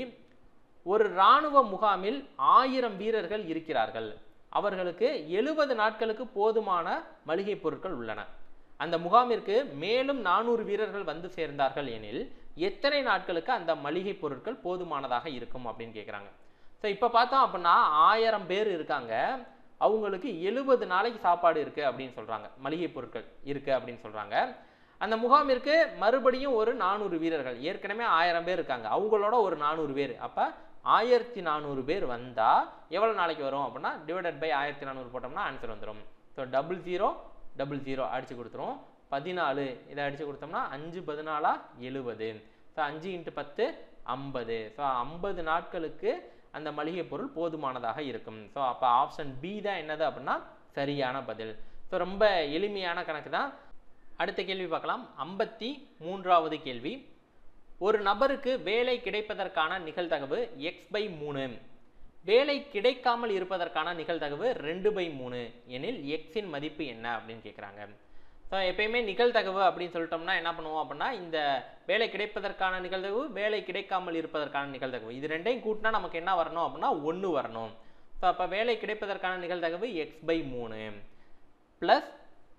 ஒரு இராணுவ முகாமில் ஆயிரம் வீரர்கள் இருக்கிறார்கள் அவர்களுக்கு எழுபது நாட்களுக்கு போதுமான மளிகை பொருட்கள் உள்ளன அந்த முகாமிற்கு மேலும் நானூறு வீரர்கள் வந்து சேர்ந்தார்கள் எனில் எத்தனை நாட்களுக்கு அந்த மளிகை பொருட்கள் போதுமானதாக இருக்கும் அப்படின்னு கேட்குறாங்க ஸோ இப்போ பார்த்தோம் அப்படின்னா ஆயிரம் பேர் இருக்காங்க அவங்களுக்கு எழுபது நாளைக்கு சாப்பாடு இருக்குது அப்படின்னு சொல்கிறாங்க மளிகை பொருட்கள் இருக்குது அப்படின்னு சொல்கிறாங்க அந்த முகாமிற்கு மறுபடியும் ஒரு நானூறு வீரர்கள் ஏற்கனவே ஆயிரம் பேர் இருக்காங்க அவங்களோட ஒரு நானூறு பேர் அப்போ ஆயிரத்தி நானூறு பேர் வந்தால் எவ்வளோ நாளைக்கு வரும் அப்படின்னா டிவைடட் பை ஆயிரத்தி நானூறு போட்டோம்னா ஆன்சர் வந்துடும் so double zero double zero அடித்து கொடுத்துரும் பதினாலு இதை அடித்து கொடுத்தோம்னா அஞ்சு பதினாலா எழுபது ஸோ அஞ்சு இன்ட்டு பத்து ஐம்பது ஸோ ஐம்பது நாட்களுக்கு அந்த மளிகை பொருள் போதுமானதாக இருக்கும் ஸோ அப்போ ஆப்ஷன் பி தான் என்னது அப்படின்னா சரியான பதில் ஸோ ரொம்ப எளிமையான கணக்கு தான் அடுத்த கேள்வி பார்க்கலாம் ஐம்பத்தி மூன்றாவது கேள்வி ஒரு நபருக்கு வேலை கிடைப்பதற்கான நிகழ்தகவு எக்ஸ் பை மூணு வேலை கிடைக்காமல் இருப்பதற்கான நிகழ்தகவு ரெண்டு பை மூணு எனில் எக்ஸின் மதிப்பு என்ன அப்படின்னு கேட்குறாங்க ஸோ எப்பயுமே நிகழ்தகவு அப்படின்னு சொல்லிட்டோம்னா என்ன பண்ணுவோம் அப்படின்னா இந்த வேலை கிடைப்பதற்கான நிகழ்தகவு வேலை கிடைக்காமல் இருப்பதற்கான நிகழ்தகவு இது ரெண்டையும் கூட்டினா நமக்கு என்ன வரணும் அப்படின்னா ஒன்று வரணும் ஸோ அப்போ வேலை கிடைப்பதற்கான நிகழ்தகவு எக்ஸ் பை மூணு ப்ளஸ்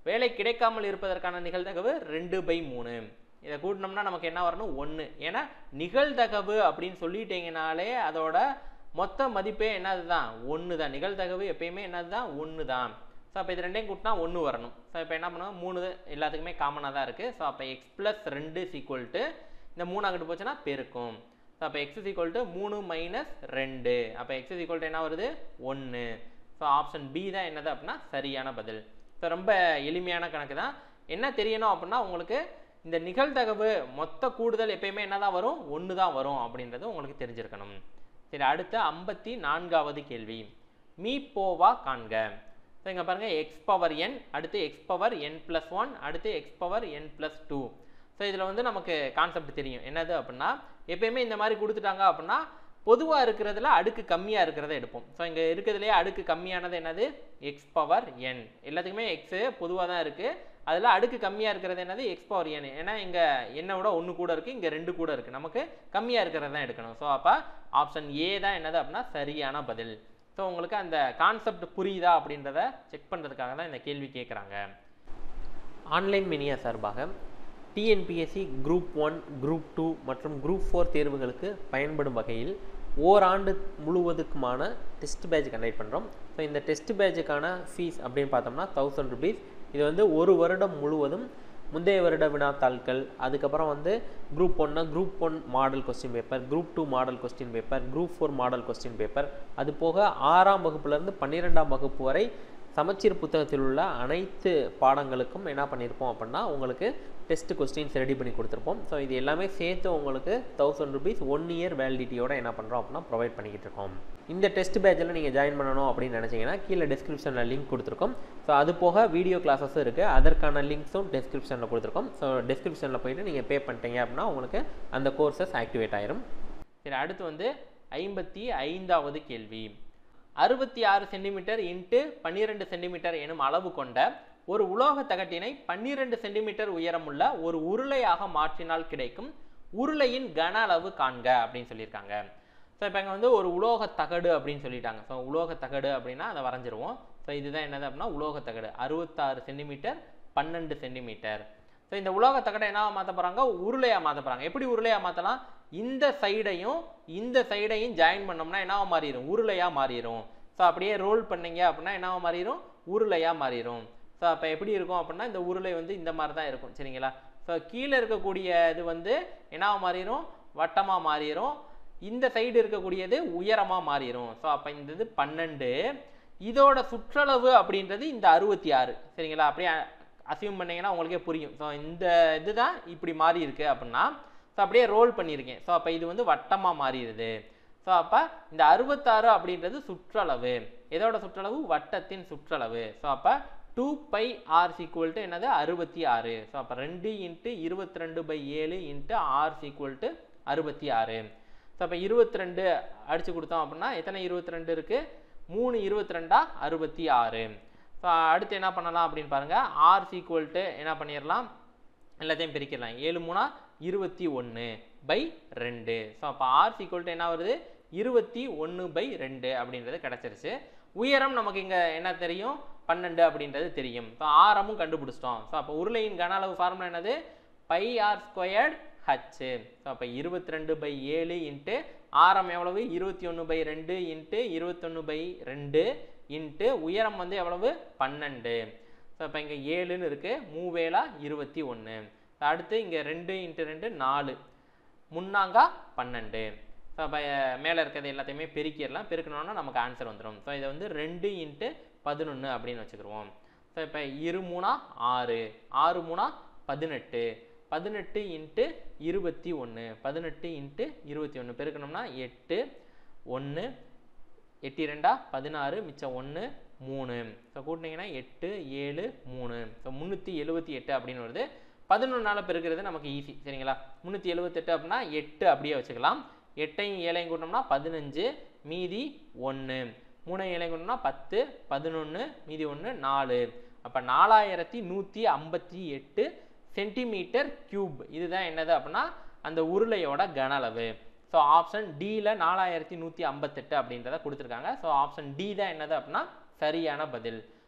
வேலை கிடைக்காமல் இருப்பதற்கான நிகழ்தகவு ரெண்டு பை மூணு இதை கூட்டினோம்னா நமக்கு என்ன வரணும் ஒன்று ஏன்னா நிகழ்தகவு அப்படின்னு சொல்லிட்டீங்கனாலே அதோட மொத்த மதிப்பே என்னது தான் ஒன்று தான் நிகழ்தகவு எப்பயுமே என்னது தான் ஒன்று தான் ஸோ அப்போ இது ரெண்டையும் கூட்டினா ஒன்று வரணும் ஸோ இப்போ என்ன பண்ணுவோம் மூணு எல்லாத்துக்குமே காமனாக தான் இருக்குது ஸோ அப்போ எக்ஸ் ப்ளஸ் ரெண்டு சீக்குவல் டு இந்த மூணு அங்கிட்டு போச்சுன்னா பெருக்கும் ஸோ அப்போ எக்ஸ் சீக்குவல் டு மூணு மைனஸ் ரெண்டு அப்போ எக்ஸ் சீக்குவல் டு என்ன வருது ஒன்று ஸோ ஆப்ஷன் பி தான் என்னது அப்படின்னா சரியான பதில் ஸோ ரொம்ப எளிமையான கணக்கு தான் என்ன தெரியணும் அப்படின்னா உங்களுக்கு இந்த நிகழ்தகவு மொத்த கூடுதல் எப்பயுமே என்ன தான் வரும் ஒன்று தான் வரும் அப்படின்றது உங்களுக்கு தெரிஞ்சிருக்கணும் சரி அடுத்த ஐம்பத்தி நான்காவது கேள்வி மீ போவா காண்க ஸோ இங்கே பாருங்கள் எக்ஸ் பவர் என் அடுத்து x power n plus one அடுத்து x power n plus two so இதில் வந்து நமக்கு கான்செப்ட் தெரியும் என்னது அப்படின்னா எப்பயுமே இந்த மாதிரி கொடுத்துட்டாங்க அப்படின்னா பொதுவாக இருக்கிறதுல அடுக்கு கம்மியாக இருக்கிறத எடுப்போம் ஸோ இங்கே இருக்கிறதுலேயே அடுக்கு கம்மியானது என்னது எக்ஸ் பவர் என் எல்லாத்துக்குமே எக்ஸு பொதுவாக தான் இருக்குது அதில் அடுக்கு கம்மியாக இருக்கிறது என்னது எக்ஸ் பவர் என் ஏன்னா இங்கே என்னை விட ஒன்று கூட இருக்குது இங்கே ரெண்டு கூட இருக்குது நமக்கு கம்மியாக இருக்கிறது தான் எடுக்கணும் ஸோ அப்போ ஆப்ஷன் ஏ தான் என்னது அப்படின்னா சரியான பதில் ஸோ உங்களுக்கு அந்த கான்செப்ட் புரியுதா அப்படின்றத செக் பண்ணுறதுக்காக தான் இந்த கேள்வி கேட்குறாங்க ஆன்லைன் மினியா சார்பாக TNPSC group one group two மற்றும் குரூப் ஃபோர் தேர்வுகளுக்கு பயன்படும் வகையில் ஓராண்டு முழுவதுக்குமான டெஸ்ட் பேட்ச் கண்டக்ட் பண்ணுறோம் ஸோ இந்த டெஸ்ட் பேட்சுக்கான ஃபீஸ் அப்படின்னு பார்த்தோம்னா தௌசண்ட் ருபீஸ் இது வந்து ஒரு வருடம் முழுவதும் முந்தைய வருட வினாத்தாள்கள் அதுக்கப்புறம் வந்து குரூப் ஒன்னா group one model question paper group two model question paper group four model question paper அது போக ஆறாம் வகுப்புலேருந்து பன்னிரெண்டாம் வகுப்பு வரை சமச்சீர் புத்தகத்தில் உள்ள அனைத்து பாடங்களுக்கும் என்ன பண்ணியிருப்போம் அப்படின்னா உங்களுக்கு டெஸ்ட் கொஸ்டின்ஸ் ரெடி பண்ணி கொடுத்துருப்போம் ஸோ இது எல்லாமே சேர்த்து உங்களுக்கு தௌசண்ட் ருபீஸ் ஒன் இயர் வேலிடிட்டியோட என்ன பண்ணுறோம் அப்படின்னா ப்ரொவைட் பண்ணிக்கிட்டு இருக்கோம் இந்த டெஸ்ட் பேட்சில் நீங்கள் ஜாயின் பண்ணணும் அப்படின்னு நினச்சிங்கன்னா கீழே டிஸ்கிரிப்ஷனில் லிங்க் கொடுத்துருக்கோம் ஸோ அது போக வீடியோ கிளாஸஸும் இருக்குது அதற்கான லிங்க்ஸும் டிஸ்கிரிப்ஷனில் கொடுத்துருக்கோம் ஸோ டிஸ்கிரிப்ஷனில் போயிட்டு நீங்கள் பே பண்ணிட்டீங்க அப்படின்னா உங்களுக்கு அந்த கோர்சஸ் ஆக்டிவேட் ஆயிரும் சரி அடுத்து வந்து ஐம்பத்தி ஐந்தாவது கேள்வி அறுபத்தி ஆறு சென்டிமீட்டர் இன்ட்டு பன்னிரெண்டு சென்டிமீட்டர் எனும் அளவு கொண்ட ஒரு உலோக தகட்டினை பன்னிரெண்டு சென்டிமீட்டர் உயரமுள்ள ஒரு உருளையாக மாற்றினால் கிடைக்கும் உருளையின் கன அளவு காண்க அப்படின்னு சொல்லியிருக்காங்க ஸோ இப்போ இங்கே வந்து ஒரு உலோக தகடு அப்படின்னு சொல்லிட்டாங்க ஸோ உலோக தகடு அப்படின்னா அதை வரைஞ்சிருவோம் ஸோ இதுதான் என்னது அப்படின்னா உலோக தகடு அறுபத்தாறு சென்டிமீட்டர் பன்னெண்டு சென்டிமீட்டர் ஸோ இந்த உலோக தகடை என்ன மாற்ற போகிறாங்க உருளையாக மாற்ற போகிறாங்க எப்படி உருளையாக மாற்றலாம் இந்த சைடையும் இந்த சைடையும் ஜாயின் பண்ணோம்னா என்னவா மாறிடும் உருளையாக மாறிடும் ஸோ அப்படியே ரோல் பண்ணீங்க அப்படின்னா என்னவா மாறிடும் உருளையாக மாறிடும் ஸோ அப்போ எப்படி இருக்கும் அப்படின்னா இந்த உருளை வந்து இந்த மாதிரி தான் இருக்கும் சரிங்களா ஸோ கீழே இருக்கக்கூடிய இது வந்து என்னவா மாறிடும் வட்டமாக மாறிடும் இந்த சைடு இருக்கக்கூடியது உயரமாக மாறிடும் ஸோ அப்போ இந்த இது பன்னெண்டு இதோட சுற்றளவு அப்படின்றது இந்த அறுபத்தி ஆறு சரிங்களா அப்படியே அசியூம் பண்ணீங்கன்னா உங்களுக்கே புரியும் ஸோ இந்த இதுதான் இப்படி மாறி இருக்கு அப்படின்னா ஸோ அப்படியே ரோல் பண்ணியிருக்கேன் ஸோ அப்போ இது வந்து வட்டமாக மாறிடுது ஸோ அப்போ இந்த அறுபத்தாறு அப்படின்றது சுற்றளவு எதோட சுற்றளவு வட்டத்தின் சுற்றளவு ஸோ அப்போ two pi r equal to என்னது அறுபத்தி ஆறு ஸோ அப்போ ரெண்டு இன்ட்டு இருபத்தி ரெண்டு பை ஏழு இன்ட்டு ஆர் சீக்குவல் டு அறுபத்தி ஆறு ஸோ அப்போ இருபத்தி ரெண்டு அடித்து கொடுத்தோம் அப்படின்னா எத்தனை இருபத்தி ரெண்டு இருக்குது மூணு இருபத்தி ரெண்டா அறுபத்தி ஆறு ஸோ அடுத்து என்ன பண்ணலாம் அப்படின்னு பாருங்கள் ஆர் சீக்குவல் டு என்ன பண்ணிடலாம் எல்லாத்தையும் பிரிக்கலாம் ஏழு மூணா இருபத்தி ஒன்று பை ரெண்டு ஸோ அப்போ ஆர் சீக்குவல் டு என்ன வருது இருபத்தி ஒன்று பை ரெண்டு அப்படின்றது கிடச்சிருச்சு உயரம் நமக்கு இங்கே என்ன தெரியும் பன்னெண்டு அப்படின்றது தெரியும் ஸோ ஆரமும் கண்டுபிடிச்சிட்டோம் ஸோ அப்போ உருளையின் கன அளவு ஃபார்முலா என்னது pi r squared h so அப்போ இருபத்தி ரெண்டு பை ஏழு இன்ட்டு ஆரம் எவ்வளவு இருபத்தி ஒன்று பை ரெண்டு இன்ட்டு இருபத்தொன்று பை ரெண்டு இன்ட்டு உயரம் வந்து எவ்வளவு பன்னெண்டு ஸோ இப்போ இங்கே ஏழுன்னு இருக்குது மூவேலா இருபத்தி ஒன்று அடுத்து இங்கே ரெண்டு இன்ட்டு ரெண்டு நாலு முன்னாங்கா பன்னெண்டு ஸோ அப்போ மேலே இருக்கிறது எல்லாத்தையுமே பெருக்கிடலாம் பெருக்கணும்னா நமக்கு ஆன்சர் வந்துடும் ஸோ இதை வந்து ரெண்டு இன்ட்டு பதினொன்று அப்படின்னு வச்சுக்கிடுவோம் ஸோ இப்போ இரு மூணா ஆறு ஆறு மூணா பதினெட்டு பதினெட்டு இன்ட்டு இருபத்தி ஒன்று பதினெட்டு இன்ட்டு இருபத்தி ஒன்று பெருக்கணும்னா எட்டு ஒன்று எட்டு ரெண்டா பதினாறு மிச்சம் ஒன்று மூணு ஸோ கூட்டினீங்கன்னா எட்டு ஏழு மூணு ஸோ முந்நூற்றி எழுபத்தி எட்டு அப்படின்னு வருது பதினொன்றால் பெருக்கிறது நமக்கு ஈஸி சரிங்களா முந்நூற்றி எழுபத்தெட்டு அப்படின்னா எட்டு அப்படியே வச்சுக்கலாம் எட்டையும் ஏழையும் கூட்டினோம்னா பதினஞ்சு மீதி ஒன்று மூணையும் ஏழையும் கூட்டினோம்னா பத்து பதினொன்று மீதி ஒன்று நாலு அப்போ நாலாயிரத்தி நூற்றி ஐம்பத்தி எட்டு சென்டிமீட்டர் கியூப் இதுதான் என்னது அப்படின்னா அந்த உருளையோட கன அளவு ஸோ ஆப்ஷன் டியில் நாலாயிரத்தி நூற்றி ஐம்பத்தெட்டு அப்படின்றத கொடுத்துருக்காங்க ஸோ ஆப்ஷன் டி தான் என்னது அப்படின்னா சரியான பதில்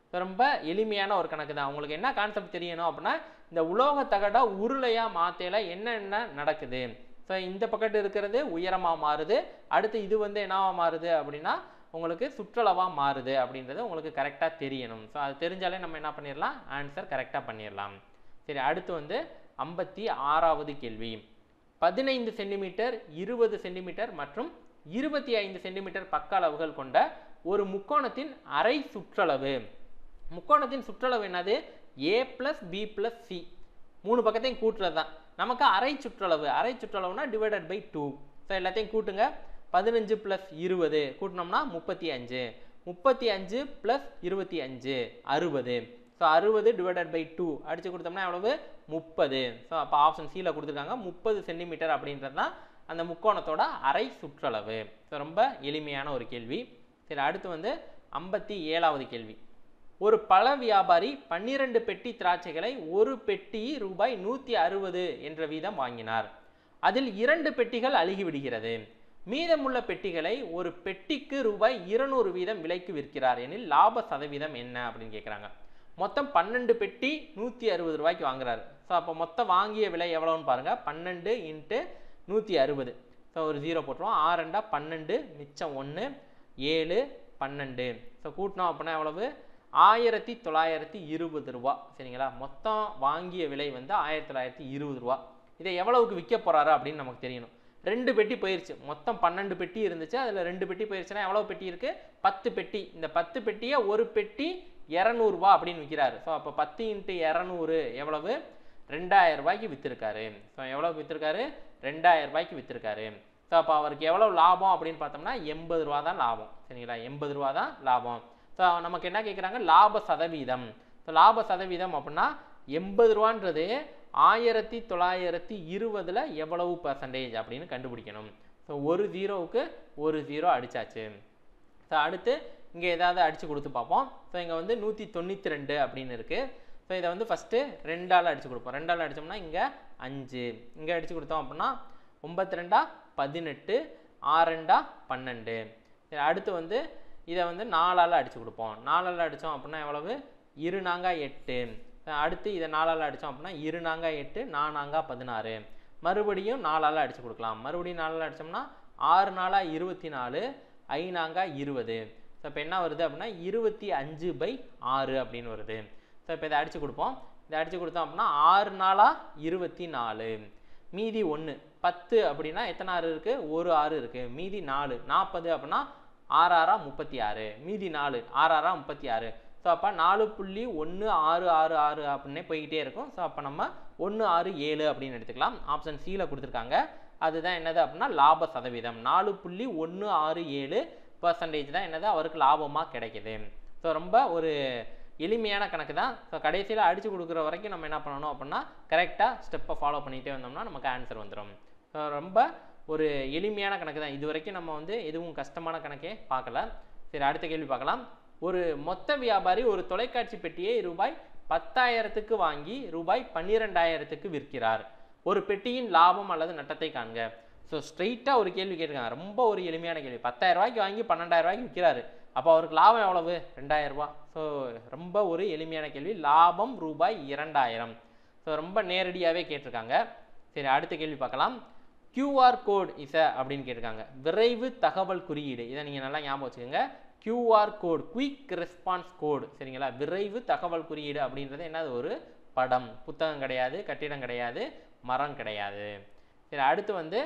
So, ரொம்ப எளிமையான ஒரு கணக்கு தான் உங்களுக்கு என்ன கான்செப்ட் தெரியணும் அப்படின்னா இந்த உலோக தகடை உருளையாக மாத்தையில என்னென்ன நடக்குது ஸோ இந்த பக்கத்து இருக்கிறது உயரமாக மாறுது அடுத்து இது வந்து என்னவா மாறுது அப்படின்னா உங்களுக்கு சுற்றளவாக மாறுது அப்படின்றது உங்களுக்கு கரெக்டாக தெரியணும் ஸோ அது தெரிஞ்சாலே நம்ம என்ன பண்ணிடலாம் ஆன்சர் கரெக்டாக பண்ணிடலாம் சரி அடுத்து வந்து ஐம்பத்தி ஆறாவது கேள்வி பதினைந்து சென்டிமீட்டர் இருபது சென்டிமீட்டர் மற்றும் இருபத்தி ஐந்து சென்டிமீட்டர் பக்க அளவுகள் கொண்ட ஒரு முக்கோணத்தின் அரை சுற்றளவு முக்கோணத்தின் சுற்றளவு என்னது a plus b plus c மூணு பக்கத்தையும் கூட்டுறது தான் நமக்கு அரை சுற்றளவு அரை சுற்றளவுனா டிவைடட் பை டூ ஸோ எல்லாத்தையும் கூட்டுங்க பதினஞ்சு ப்ளஸ் இருபது கூட்டினோம்னா முப்பத்தி அஞ்சு முப்பத்தி அஞ்சு ப்ளஸ் இருபத்தி அஞ்சு அறுபது ஸோ அறுபது டிவைடட் பை டூ அடித்து கொடுத்தோம்னா எவ்வளவு முப்பது ஸோ அப்போ ஆப்ஷன் சியில் கொடுத்துருக்காங்க முப்பது சென்டிமீட்டர் அப்படின்றது தான் அந்த முக்கோணத்தோட அரை சுற்றளவு ஸோ ரொம்ப எளிமையான ஒரு கேள்வி சரி அடுத்து வந்து ஐம்பத்தி ஏழாவது கேள்வி ஒரு பழ வியாபாரி பன்னிரண்டு பெட்டி திராட்சைகளை ஒரு பெட்டி ரூபாய் நூற்றி அறுபது என்ற வீதம் வாங்கினார் அதில் இரண்டு பெட்டிகள் அழுகிவிடுகிறது மீதமுள்ள பெட்டிகளை ஒரு பெட்டிக்கு ரூபாய் இருநூறு வீதம் விலைக்கு விற்கிறார் எனில் லாப சதவீதம் என்ன அப்படின்னு கேட்குறாங்க மொத்தம் பன்னெண்டு பெட்டி நூற்றி அறுபது ரூபாய்க்கு வாங்குறாரு ஸோ அப்போ மொத்தம் வாங்கிய விலை எவ்வளோன்னு பாருங்கள் பன்னெண்டு இன்ட்டு நூற்றி அறுபது ஸோ ஒரு ஜீரோ போட்டுருவோம் ஆறு ரெண்டா பன்னெண்டு மிச்சம் ஒன்று ஏழு பன்னெண்டு ஸோ கூட்டினோம் அப்படின்னா எவ்வளவு ஆயிரத்தி தொள்ளாயிரத்தி இருபது ரூபா சரிங்களா மொத்தம் வாங்கிய விலை வந்து ஆயிரத்தி தொள்ளாயிரத்தி இருபது ரூபா இதை எவ்வளவுக்கு விற்க போறாரு அப்படின்னு நமக்கு தெரியணும் ரெண்டு பெட்டி போயிருச்சு மொத்தம் பன்னெண்டு பெட்டி இருந்துச்சு அதில் ரெண்டு பெட்டி போயிருச்சுன்னா எவ்வளவு பெட்டி இருக்கு பத்து பெட்டி இந்த பத்து பெட்டியை ஒரு பெட்டி இரநூறுபா அப்படின்னு விற்கிறாரு ஸோ அப்போ பத்து இன்ட்டு இரநூறு எவ்வளவு ரெண்டாயிரம் ரூபாய்க்கு விற்றுருக்காரு ஸோ எவ்வளவு விற்றுருக்காரு ரெண்டாயிரம் ரூபாய்க்கு விற்றுருக்காரு ஸோ அப்போ அவருக்கு எவ்வளோ லாபம் அப்படின்னு பார்த்தோம்னா எண்பது ரூபா தான் லாபம் சரிங்களா எண்பது ரூபா தான் லாபம் ஸோ நமக்கு என்ன கேட்குறாங்க லாப சதவீதம் ஸோ லாப சதவீதம் அப்படின்னா எண்பது ரூபான்றது ஆயிரத்தி தொள்ளாயிரத்தி இருபதில் எவ்வளவு பர்சன்டேஜ் அப்படின்னு கண்டுபிடிக்கணும் ஸோ ஒரு ஜீரோவுக்கு ஒரு ஜீரோ அடிச்சாச்சு ஸோ அடுத்து இங்கே ஏதாவது அடித்து கொடுத்து பார்ப்போம் ஸோ இங்கே வந்து நூற்றி தொண்ணூற்றி ரெண்டு அப்படின்னு இருக்குது ஸோ இதை வந்து ஃபஸ்ட்டு ரெண்டால் அடித்து கொடுப்போம் ரெண்டால் அடித்தோம்னா இங்கே அஞ்சு இங்கே அடித்து கொடுத்தோம் அப்படின்னா ஒம்பத்தி ரெண்டா பதினெட்டு ஆறு ரெண்டா பன்னெண்டு சரி அடுத்து வந்து இதை வந்து நாலால் அடித்து கொடுப்போம் நாலால் அடித்தோம் அப்படின்னா எவ்வளவு இரு நாங்கா எட்டு அடுத்து இதை நாலால் அடித்தோம் அப்படின்னா இரு நாங்கா எட்டு நானாங்கா பதினாறு மறுபடியும் நாலால் அடித்து கொடுக்கலாம் மறுபடியும் நாலால் அடித்தோம்னா ஆறு நாளா இருபத்தி நாலு ஐநாங்கா இருபது ஸோ இப்போ என்ன வருது அப்படின்னா இருபத்தி அஞ்சு பை ஆறு அப்படின்னு வருது ஸோ இப்போ இதை அடித்து கொடுப்போம் இதை அடித்து கொடுத்தோம் அப்படின்னா ஆறு நாளா இருபத்தி நாலு மீதி ஒன்று பத்து அப்படின்னா எத்தனை ஆறு இருக்குது ஒரு ஆறு இருக்குது மீதி நாலு நாற்பது அப்படின்னா ஆறு ஆறா முப்பத்தி ஆறு மீதி நாலு ஆறு ஆறா முப்பத்தி ஆறு ஸோ அப்போ நாலு புள்ளி ஒன்று ஆறு ஆறு ஆறு அப்படின்னே போய்கிட்டே இருக்கும் ஸோ அப்போ நம்ம ஒன்று ஆறு ஏழு அப்படின்னு எடுத்துக்கலாம் ஆப்ஷன் சியில் கொடுத்துருக்காங்க அதுதான் என்னது அப்படின்னா லாப சதவீதம் நாலு புள்ளி ஒன்று ஆறு ஏழு பர்சன்டேஜ் தான் என்னது அவருக்கு லாபமாக கிடைக்குது ஸோ ரொம்ப ஒரு எளிமையான கணக்கு தான் ஸோ கடைசியில் அடித்து கொடுக்குற வரைக்கும் நம்ம என்ன பண்ணணும் அப்படின்னா கரெக்டாக ஸ்டெப்பை ஃபாலோ பண்ணிகிட்டே வந்தோம்னா நமக்கு ஆன்சர் வந்துடும் ஸோ ரொம்ப ஒரு எளிமையான கணக்கு தான் இது வரைக்கும் நம்ம வந்து எதுவும் கஷ்டமான கணக்கே பார்க்கல சரி அடுத்த கேள்வி பார்க்கலாம் ஒரு மொத்த வியாபாரி ஒரு தொலைக்காட்சி பெட்டியை ரூபாய் பத்தாயிரத்துக்கு வாங்கி ரூபாய் பன்னிரெண்டாயிரத்துக்கு விற்கிறார் ஒரு பெட்டியின் லாபம் அல்லது நட்டத்தை காண்க ஸோ ஸ்ட்ரெயிட்டாக ஒரு கேள்வி கேட்டிருக்காங்க ரொம்ப ஒரு எளிமையான கேள்வி பத்தாயிரம் ரூபாய்க்கு வாங்கி பன்னெண்டாயிரம் ரூபாய்க்கு விற்கிறாரு அப்போ அவருக்கு லாபம் எவ்வளவு ரெண்டாயிரம் ரூபாய் ஸோ ரொம்ப ஒரு எளிமையான கேள்வி லாபம் ரூபாய் இரண்டாயிரம் ஸோ ரொம்ப நேரடியாகவே கேட்டிருக்காங்க சரி அடுத்த கேள்வி பார்க்கலாம் கியூஆர் கோட் இச அப்படின்னு கேட்டிருக்காங்க விரைவு தகவல் குறியீடு இதை நீங்கள் நல்லா ஞாபகம் வச்சுக்கோங்க QR code quick response code சரிங்களா விரைவு தகவல் குறியீடு அப்படின்றது என்னது ஒரு படம் புத்தகம் கிடையாது கட்டிடம் கிடையாது மரம் கிடையாது சரி அடுத்து வந்து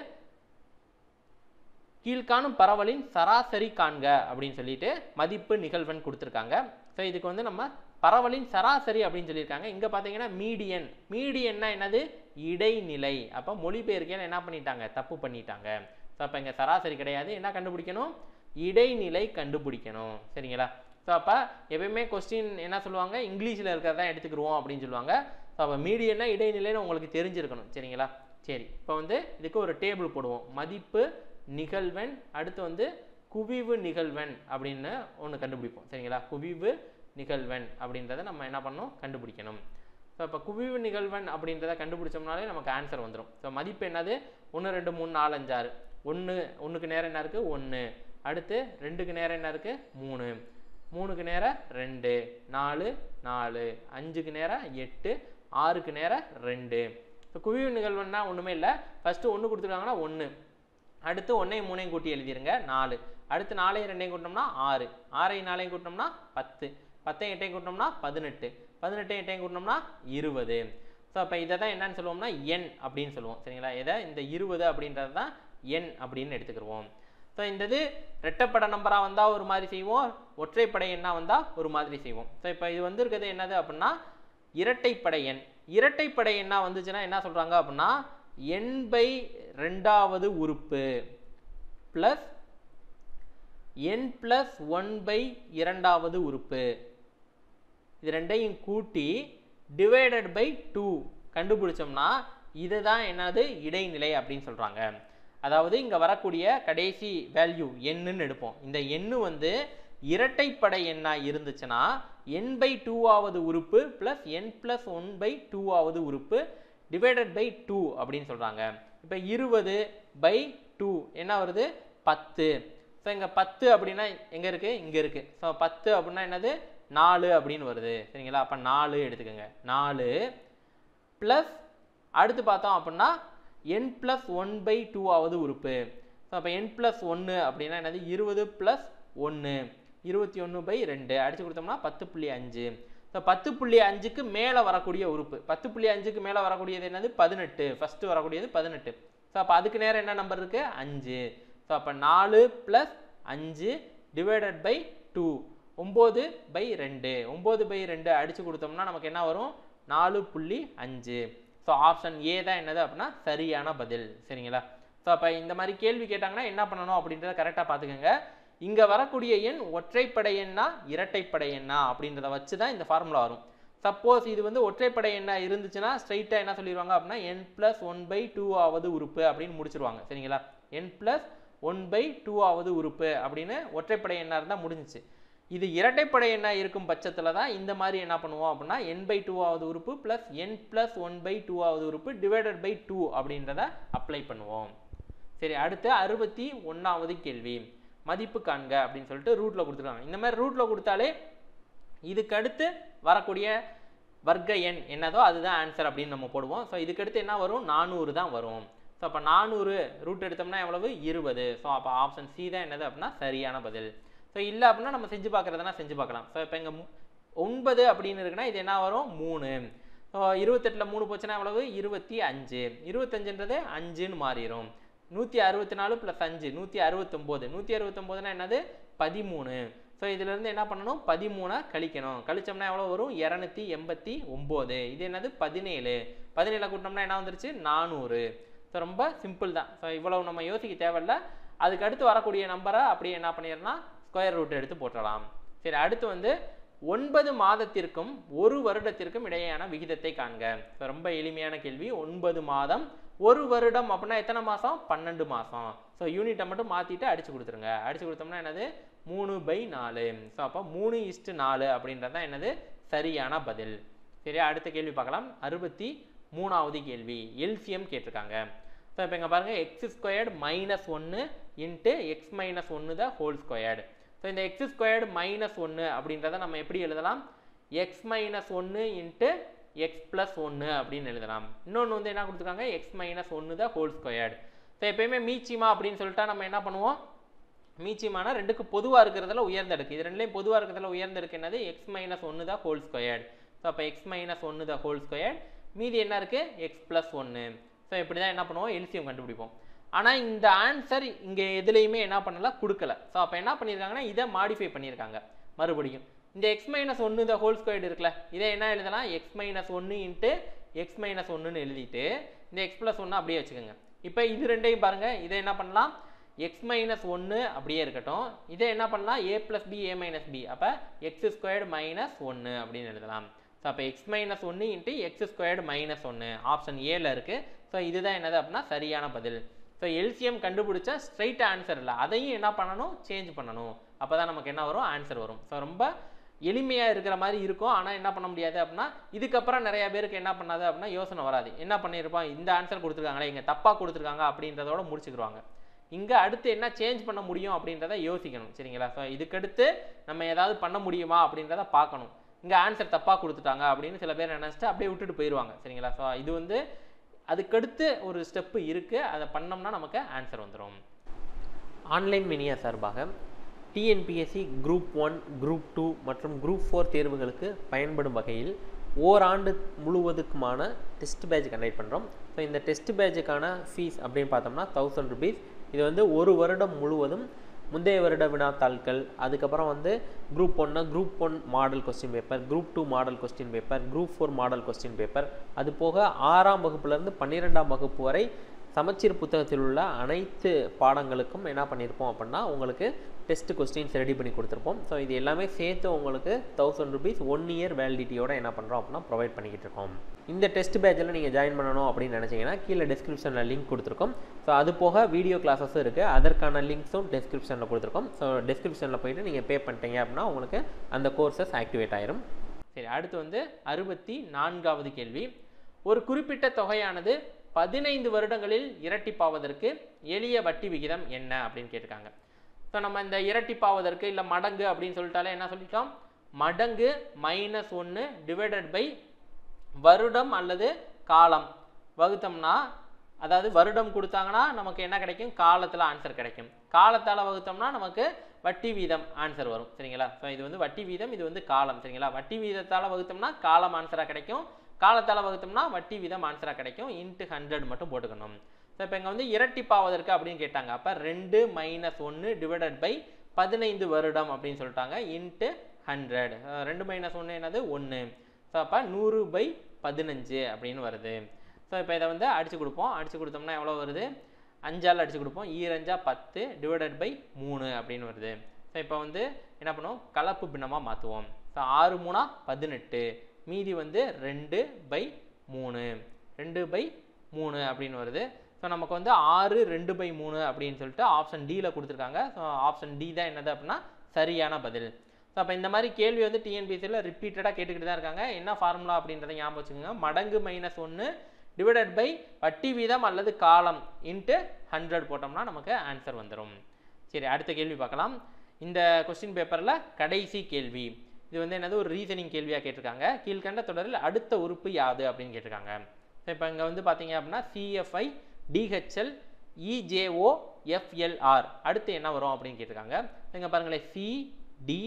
கீழ்காணும் பரவலின் சராசரி காண்க அப்படின்னு சொல்லிட்டு மதிப்பு நிகழ்வன் கொடுத்துருக்காங்க ஸோ இதுக்கு வந்து நம்ம பரவலின் சராசரி அப்படின்னு சொல்லியிருக்காங்க இங்கே பார்த்தீங்கன்னா மீடியன் மீடியன்னா என்னது இடைநிலை அப்போ மொழிபெயர்க்கையில் என்ன பண்ணிட்டாங்க தப்பு பண்ணிட்டாங்க ஸோ அப்போ இங்கே சராசரி கிடையாது என்ன கண்டுபிடிக்கணும் இடைநிலை கண்டுபிடிக்கணும் சரிங்களா ஸோ அப்போ எப்பயுமே கொஸ்டின் என்ன சொல்லுவாங்க இங்கிலீஷில் இருக்கிறதா எடுத்துக்கிடுவோம் அப்படின்னு சொல்லுவாங்க ஸோ அப்போ மீடியன்னா இடைநிலைன்னு உங்களுக்கு தெரிஞ்சிருக்கணும் சரிங்களா சரி இப்போ வந்து இதுக்கு ஒரு டேபிள் போடுவோம் மதிப்பு நிகழ்வெண் அடுத்து வந்து குவிவு நிகழ்வெண் அப்படின்னு ஒன்று கண்டுபிடிப்போம் சரிங்களா குவிவு நிகழ்வெண் அப்படின்றத நம்ம என்ன பண்ணணும் கண்டுபிடிக்கணும் ஸோ இப்போ குவிவு நிகழ்வெண் அப்படின்றத கண்டுபிடிச்சோம்னாலே நமக்கு ஆன்சர் வந்துடும் ஸோ மதிப்பு என்னது ஒன்று ரெண்டு மூணு நாலு அஞ்சாறு ஒன்று ஒன்றுக்கு நேரம் என்ன இருக்குது ஒன்று அடுத்து ரெண்டுக்கு நேரம் என்ன இருக்குது மூணு மூணுக்கு நேரம் ரெண்டு நாலு நாலு அஞ்சுக்கு நேரம் எட்டு ஆறுக்கு நேரம் ரெண்டு இப்போ குவிவு நிகழ்வுன்னா ஒன்றுமே இல்லை ஃபஸ்ட்டு ஒன்று கொடுத்துருக்காங்கன்னா ஒன்று அடுத்து ஒன்றையும் மூணையும் கூட்டி எழுதிருங்க நாலு அடுத்து நாலையும் ரெண்டையும் கூட்டினோம்னா ஆறு ஆறையும் நாலையும் கூட்டினோம்னா பத்து பத்தையும் எட்டையும் கூட்டினோம்னா பதினெட்டு பதினெட்டையும் எட்டையும் கூட்டினோம்னா இருபது ஸோ அப்போ இதை தான் என்னன்னு சொல்லுவோம்னா எண் அப்படின்னு சொல்லுவோம் சரிங்களா இதை இந்த இருபது அப்படின்றது தான் எண் அப்படின்னு எடுத்துக்கிடுவோம் ஸோ இந்த இது ரெட்டப்படை நம்பராக வந்தால் ஒரு மாதிரி செய்வோம் ஒற்றைப்படை எண்ணாக வந்தால் ஒரு மாதிரி செய்வோம் ஸோ இப்போ இது வந்திருக்கிறது என்னது அப்படின்னா இரட்டைப்படை எண் இரட்டைப்படை எண்ணாக வந்துச்சுன்னா என்ன சொல்கிறாங்க அப்படின்னா எண் பை ரெண்டாவது உறுப்பு plus n plus one by இரண்டாவது உறுப்பு இது ரெண்டையும் கூட்டி டிவைடட் பை டூ கண்டுபிடிச்சோம்னா இதுதான் என்னது இடைநிலை அப்படின்னு சொல்கிறாங்க அதாவது இங்கே வரக்கூடிய கடைசி வேல்யூ எண்ணுன்னு எடுப்போம் இந்த எண்ணு வந்து இரட்டைப்படை எண்ணாக இருந்துச்சுன்னா என் பை டூவாவது உறுப்பு plus n plus one by டூவாவது உறுப்பு டிவைடட் பை டூ அப்படின்னு சொல்கிறாங்க இப்போ இருபது பை டூ என்ன வருது பத்து ஸோ இங்கே பத்து அப்படின்னா எங்கே இருக்குது இங்கே இருக்குது ஸோ பத்து அப்படின்னா என்னது நாலு அப்படின்னு வருது சரிங்களா அப்போ நாலு எடுத்துக்கோங்க நாலு ப்ளஸ் அடுத்து பார்த்தோம் அப்படின்னா என் ப்ளஸ் ஒன் பை டூவாவது உறுப்பு ஸோ அப்போ என் ப்ளஸ் ஒன்று அப்படின்னா என்னது இருபது ப்ளஸ் ஒன்று இருபத்தி ஒன்று பை ரெண்டு அடித்து கொடுத்தோம்னா பத்து புள்ளி அஞ்சு ஸோ பத்து புள்ளி அஞ்சுக்கு மேலே வரக்கூடிய உறுப்பு பத்து புள்ளி அஞ்சுக்கு மேலே வரக்கூடியது என்னது பதினெட்டு ஃபஸ்ட்டு வரக்கூடியது பதினெட்டு ஸோ அப்போ அதுக்கு நேரம் என்ன நம்பர் இருக்குது அஞ்சு ஸோ அப்போ நாலு ப்ளஸ் அஞ்சு டிவைடட் பை டூ ஒம்பது பை ரெண்டு ஒம்பது பை ரெண்டு அடித்து கொடுத்தோம்னா நமக்கு என்ன வரும் நாலு புள்ளி அஞ்சு ஸோ ஆப்ஷன் ஏ தான் என்னது அப்படின்னா சரியான பதில் சரிங்களா ஸோ அப்போ இந்த மாதிரி கேள்வி கேட்டாங்கன்னா என்ன பண்ணணும் அப்படின்றத கரெக்டாக பார்த்துக்கோங்க இங்கே வரக்கூடிய எண் ஒற்றைப்படை எண்ணா இரட்டைப்படை எண்ணா அப்படின்றத வச்சு தான் இந்த ஃபார்முலா வரும் சப்போஸ் இது வந்து ஒற்றைப்படை எண்ணா இருந்துச்சுன்னா ஸ்ட்ரைட்டாக என்ன சொல்லிடுவாங்க அப்படின்னா n plus one by two ஆவது உறுப்பு அப்படின்னு முடிச்சிருவாங்க சரிங்களா n plus one by two ஆவது உறுப்பு அப்படின்னு ஒற்றைப்படை எண்ணாக இருந்தால் முடிஞ்சிச்சு இது இரட்டைப்படை எண்ணா இருக்கும் பட்சத்தில் தான் இந்த மாதிரி என்ன பண்ணுவோம் அப்படின்னா என் பை டூவாவது உறுப்பு plus n plus one by டூவாவது உறுப்பு டிவைடட் பை டூ அப்படின்றத அப்ளை பண்ணுவோம் சரி அடுத்து அறுபத்தி ஒன்றாவது கேள்வி மதிப்பு காண்க அப்படின்னு சொல்லிட்டு ரூட்டில் கொடுத்துருக்காங்க இந்த மாதிரி ரூட்டில் கொடுத்தாலே இதுக்கு அடுத்து வரக்கூடிய வர்க்க எண் என்னதோ அதுதான் ஆன்சர் அப்படின்னு நம்ம போடுவோம் ஸோ இதுக்கடுத்து என்ன வரும் நானூறு தான் வரும் ஸோ அப்போ நானூறு ரூட் எடுத்தோம்னா எவ்வளவு இருபது ஸோ அப்போ ஆப்ஷன் சி தான் என்னது அப்படின்னா சரியான பதில் ஸோ இல்லை அப்படின்னா நம்ம செஞ்சு பார்க்குறதுனா செஞ்சு பார்க்கலாம் ஸோ இப்போ இங்கே ஒன்பது அப்படின்னு இருக்குன்னா இது என்ன வரும் மூணு ஸோ இருபத்தெட்டில் மூணு போச்சுன்னா எவ்வளவு இருபத்தி அஞ்சு இருபத்தஞ்சுன்றது அஞ்சுன்னு மாறிடும் நூற்றி அறுபத்தி நாலு ப்ளஸ் அஞ்சு நூற்றி அறுபத்தொம்போது நூற்றி அறுபத்தொம்போதுனா என்னது பதிமூணு ஸோ இதிலேருந்து என்ன பண்ணணும் பதிமூணை கழிக்கணும் கழிச்சோம்னா எவ்வளோ வரும் இரநூத்தி எண்பத்தி ஒம்பது இது என்னது பதினேழு பதினேழை கூட்டினோம்னா என்ன வந்துருச்சு நானூறு ஸோ ரொம்ப சிம்பிள் தான் ஸோ இவ்வளவு நம்ம யோசிக்க தேவையில்ல அதுக்கு அடுத்து வரக்கூடிய நம்பரை அப்படியே என்ன பண்ணிடலாம் ஸ்கொயர் ரூட் எடுத்து போட்டுடலாம் சரி அடுத்து வந்து ஒன்பது மாதத்திற்கும் ஒரு வருடத்திற்கும் இடையேயான விகிதத்தை காண்க ஸோ ரொம்ப எளிமையான கேள்வி ஒன்பது மாதம் ஒரு வருடம் அப்படின்னா எத்தனை மாதம் பன்னெண்டு மாதம் ஸோ யூனிட்டை மட்டும் மாற்றிட்டு அடிச்சு கொடுத்துருங்க அடிச்சு கொடுத்தோம்னா என்னது மூணு பை நாலு ஸோ அப்போ மூணு இஸ்ட்டு நாலு அப்படின்றது தான் என்னது சரியான பதில் சரியா அடுத்த கேள்வி பார்க்கலாம் அறுபத்தி மூணாவது கேள்வி எல்சிஎம் கேட்டிருக்காங்க ஸோ இப்போ இங்கே பாருங்கள் எக்ஸ் ஸ்கொயர்டு மைனஸ் ஒன்று இன்ட்டு எக்ஸ் மைனஸ் ஒன்று த ஹோல் ஸ்கொயர்டு ஸோ இந்த எக்ஸ் ஸ்கொயர்டு மைனஸ் ஒன்று அப்படின்றத நம்ம எப்படி எழுதலாம் எக்ஸ் மைனஸ் ஒன்று இன்ட்டு எக்ஸ் ப்ளஸ் ஒன்று அப்படின்னு எழுதலாம் இன்னொன்று வந்து என்ன கொடுத்துருக்காங்க எக்ஸ் மைனஸ் ஒன்று த ஹோல் ஸ்கொயர்டு ஸோ எப்பயுமே மீச்சிமா அப்படின்னு சொல்லிட்டா நம்ம என்ன பண்ணுவோம் மீச்சியமான ரெண்டுக்கு பொதுவாக இருக்கிறதுல உயர்ந்த அடுக்கு இது ரெண்டுலேயும் பொதுவாக இருக்கிறதுல உயர்ந்த அடுக்கு என்னது எக்ஸ் மைனஸ் ஒன்று தான் ஹோல் ஸ்கொயர்டு ஸோ அப்போ எக்ஸ் மைனஸ் ஒன்று தான் ஹோல் ஸ்கொயர்டு மீதி என்ன இருக்குது எக்ஸ் ப்ளஸ் ஒன்று ஸோ இப்படி தான் என்ன பண்ணுவோம் எல்சியம் கண்டுபிடிப்போம் ஆனால் இந்த ஆன்சர் இங்கே எதுலேயுமே என்ன பண்ணல கொடுக்கல ஸோ அப்போ என்ன பண்ணியிருக்காங்கன்னா இதை மாடிஃபை பண்ணியிருக்காங்க மறுபடியும் இந்த எக்ஸ் மைனஸ் ஒன்று இந்த ஹோல் ஸ்கொயர்டு இருக்குல்ல இதை என்ன எழுதலாம் எக்ஸ் மைனஸ் ஒன்று இன்ட்டு எக்ஸ் மைனஸ் ஒன்றுன்னு எழுதிட்டு இந்த எக்ஸ் ப்ளஸ் ஒன்று அப்படியே வச்சுக்கோங்க இப்போ இது ரெண்டையும் பாருங்கள் இதை என்ன பண்ணலாம் எக்ஸ் மைனஸ் ஒன்று அப்படியே இருக்கட்டும் இதை என்ன பண்ணலாம் a plus b a minus b அப்போ எக்ஸ் ஸ்கொயர்டு மைனஸ் ஒன்று அப்படின்னு எழுதலாம் ஸோ அப்போ எக்ஸ் மைனஸ் ஒன்று இன்ட்டு எக்ஸ் ஸ்கொயர்டு மைனஸ் ஒன்று ஆப்ஷன் ஏல இருக்குது ஸோ இதுதான் என்னது அப்படின்னா சரியான பதில் ஸோ எல்சிஎம் கண்டுபிடிச்சா ஸ்ட்ரைட் ஆன்சர் இல்லை அதையும் என்ன பண்ணணும் சேஞ்ச் பண்ணணும் அப்போ தான் நமக்கு என்ன வரும் ஆன்சர் வரும் ஸோ ரொம்ப எளிமையாக இருக்கிற மாதிரி இருக்கும் ஆனால் என்ன பண்ண முடியாது அப்படின்னா இதுக்கப்புறம் நிறைய பேருக்கு என்ன பண்ணாது அப்படின்னா யோசனை வராது என்ன பண்ணியிருப்பான் இந்த ஆன்சர் கொடுத்துருக்காங்களே இங்கே தப்பாக கொடுத்துருக்காங்க அப்படின்றதோட முடிச்சுக்கிடுவாங்க இங்கே அடுத்து என்ன சேஞ்ச் பண்ண முடியும் அப்படின்றத யோசிக்கணும் சரிங்களா ஸோ இதுக்கடுத்து நம்ம ஏதாவது பண்ண முடியுமா அப்படின்றத பார்க்கணும் இங்கே ஆன்சர் தப்பாக கொடுத்துட்டாங்க அப்படின்னு சில பேர் நினச்சிட்டு அப்படியே விட்டுட்டு போயிடுவாங்க சரிங்களா ஸோ இது வந்து அதுக்கடுத்து ஒரு ஸ்டெப்பு இருக்குது அதை பண்ணோம்னா நமக்கு ஆன்சர் வந்துடும் ஆன்லைன் மினியா சார்பாக TNPSC group one group two மற்றும் குரூப் ஃபோர் தேர்வுகளுக்கு பயன்படும் வகையில் ஓராண்டு முழுவதுக்குமான டெஸ்ட் பேட்ச் கண்டக்ட் பண்ணுறோம் ஸோ இந்த டெஸ்ட் பேட்சுக்கான ஃபீஸ் அப்படின்னு பார்த்தோம்னா தௌசண்ட் ருபீஸ் இது வந்து ஒரு வருடம் முழுவதும் முந்தைய வருட வினாத்தாள்கள் அதுக்கப்புறம் வந்து குரூப் ஒன்னா group one model question paper group two model question paper group four model question paper அது போக ஆறாம் வகுப்புலேருந்து பன்னிரெண்டாம் வகுப்பு வரை சமச்சீர் புத்தகத்தில் உள்ள அனைத்து பாடங்களுக்கும் என்ன பண்ணியிருப்போம் அப்படின்னா உங்களுக்கு டெஸ்ட் கொஸ்டின்ஸ் ரெடி பண்ணி கொடுத்துருப்போம் ஸோ இது எல்லாமே சேர்த்து உங்களுக்கு தௌசண்ட் ருபீஸ் ஒன் இயர் வேலிடிட்டியோட என்ன பண்ணுறோம் அப்படின்னா ப்ரொவைட் பண்ணிக்கிட்டு இருக்கோம் இந்த டெஸ்ட் பேட்சில் நீங்கள் ஜாயின் பண்ணணும் அப்படின்னு நினச்சிங்கன்னா கீழே டிஸ்கிரிப்ஷனில் லிங்க் கொடுத்துருக்கோம் ஸோ அது போக வீடியோ கிளாஸஸும் இருக்குது அதற்கான லிங்க்ஸும் டிஸ்கிரிப்ஷனில் கொடுத்துருக்கோம் ஸோ டிஸ்கிரிப்ஷனில் போயிட்டு நீங்கள் பே பண்ணிட்டீங்க அப்படின்னா உங்களுக்கு அந்த கோர்சஸ் ஆக்டிவேட் ஆயிரும் சரி அடுத்து வந்து அறுபத்தி நான்காவது கேள்வி ஒரு குறிப்பிட்ட தொகையானது பதினைந்து வருடங்களில் இரட்டிப்பாவதற்கு எளிய வட்டி விகிதம் என்ன அப்படின்னு கேட்டிருக்காங்க ஸோ நம்ம இந்த இரட்டிப்பாவதற்கு இல்லை மடங்கு அப்படின்னு சொல்லிட்டாலே என்ன சொல்லிட்டோம் மடங்கு மைனஸ் ஒன்று டிவைடட் பை வருடம் அல்லது காலம் வகுத்தோம்னா அதாவது வருடம் கொடுத்தாங்கன்னா நமக்கு என்ன கிடைக்கும் காலத்தில் ஆன்சர் கிடைக்கும் காலத்தால் வகுத்தோம்னா நமக்கு வட்டி வீதம் ஆன்சர் வரும் சரிங்களா ஸோ இது வந்து வட்டி வீதம் இது வந்து காலம் சரிங்களா வட்டி வீதத்தால் வகுத்தோம்னா காலம் ஆன்சராக கிடைக்கும் காலத்தால் வகுத்தோம்னா வட்டி வீதம் ஆன்சராக கிடைக்கும் இன்ட்டு ஹண்ட்ரட் மட்டும் போட்டுக்கணும் ஸோ இப்போ இங்கே வந்து இரட்டிப்பாவதற்கு அப்படின்னு கேட்டாங்க அப்போ ரெண்டு மைனஸ் ஒன்று டிவைடட் பை பதினைந்து வருடம் அப்படின்னு சொல்லிட்டாங்க இன்ட்டு ஹண்ட்ரட் ரெண்டு மைனஸ் ஒன்று என்னது ஒன்று ஸோ அப்போ நூறு பை பதினஞ்சு அப்படின்னு வருது ஸோ இப்போ இதை வந்து அடித்து கொடுப்போம் அடித்து கொடுத்தோம்னா எவ்வளோ வருது அஞ்சால் அடித்து கொடுப்போம் ஈரஞ்சா பத்து டிவைடட் பை மூணு அப்படின்னு வருது ஸோ இப்போ வந்து என்ன பண்ணுவோம் கலப்பு பின்னமாக மாற்றுவோம் ஸோ ஆறு மூணா பதினெட்டு மீதி வந்து ரெண்டு பை மூணு ரெண்டு பை மூணு அப்படின்னு வருது ஸோ நமக்கு வந்து ஆறு ரெண்டு பை மூணு அப்படின்னு சொல்லிட்டு ஆப்ஷன் டியில் கொடுத்துருக்காங்க ஸோ ஆப்ஷன் டி தான் என்னது அப்படின்னா சரியான பதில் ஸோ அப்போ இந்த மாதிரி கேள்வி வந்து டிஎன்பிசியில் ரிப்பீட்டடாக கேட்டுக்கிட்டு தான் இருக்காங்க என்ன ஃபார்முலா அப்படின்றத ஞாபகம் வச்சுக்கோங்க மடங்கு மைனஸ் ஒன்று டிவைடட் பை வட்டி வீதம் அல்லது காலம் இன்ட்டு ஹண்ட்ரட் போட்டோம்னா நமக்கு ஆன்சர் வந்துடும் சரி அடுத்த கேள்வி பார்க்கலாம் இந்த கொஸ்டின் பேப்பரில் கடைசி கேள்வி இது வந்து என்னது ஒரு ரீசனிங் கேள்வியாக கேட்டிருக்காங்க கீழ்கண்ட தொடரில் அடுத்த உறுப்பு யாது அப்படின்னு கேட்டிருக்காங்க ஸோ இப்போ இங்கே வந்து பார்த்தீங்க அப்படின்னா சிஎஃப்ஐ டிஹெச்எல் இஜேஓ எஃப்எல்ஆர் அடுத்து என்ன வரும் அப்படின்னு கேட்டிருக்காங்க இங்கே பாருங்களேன் சி டி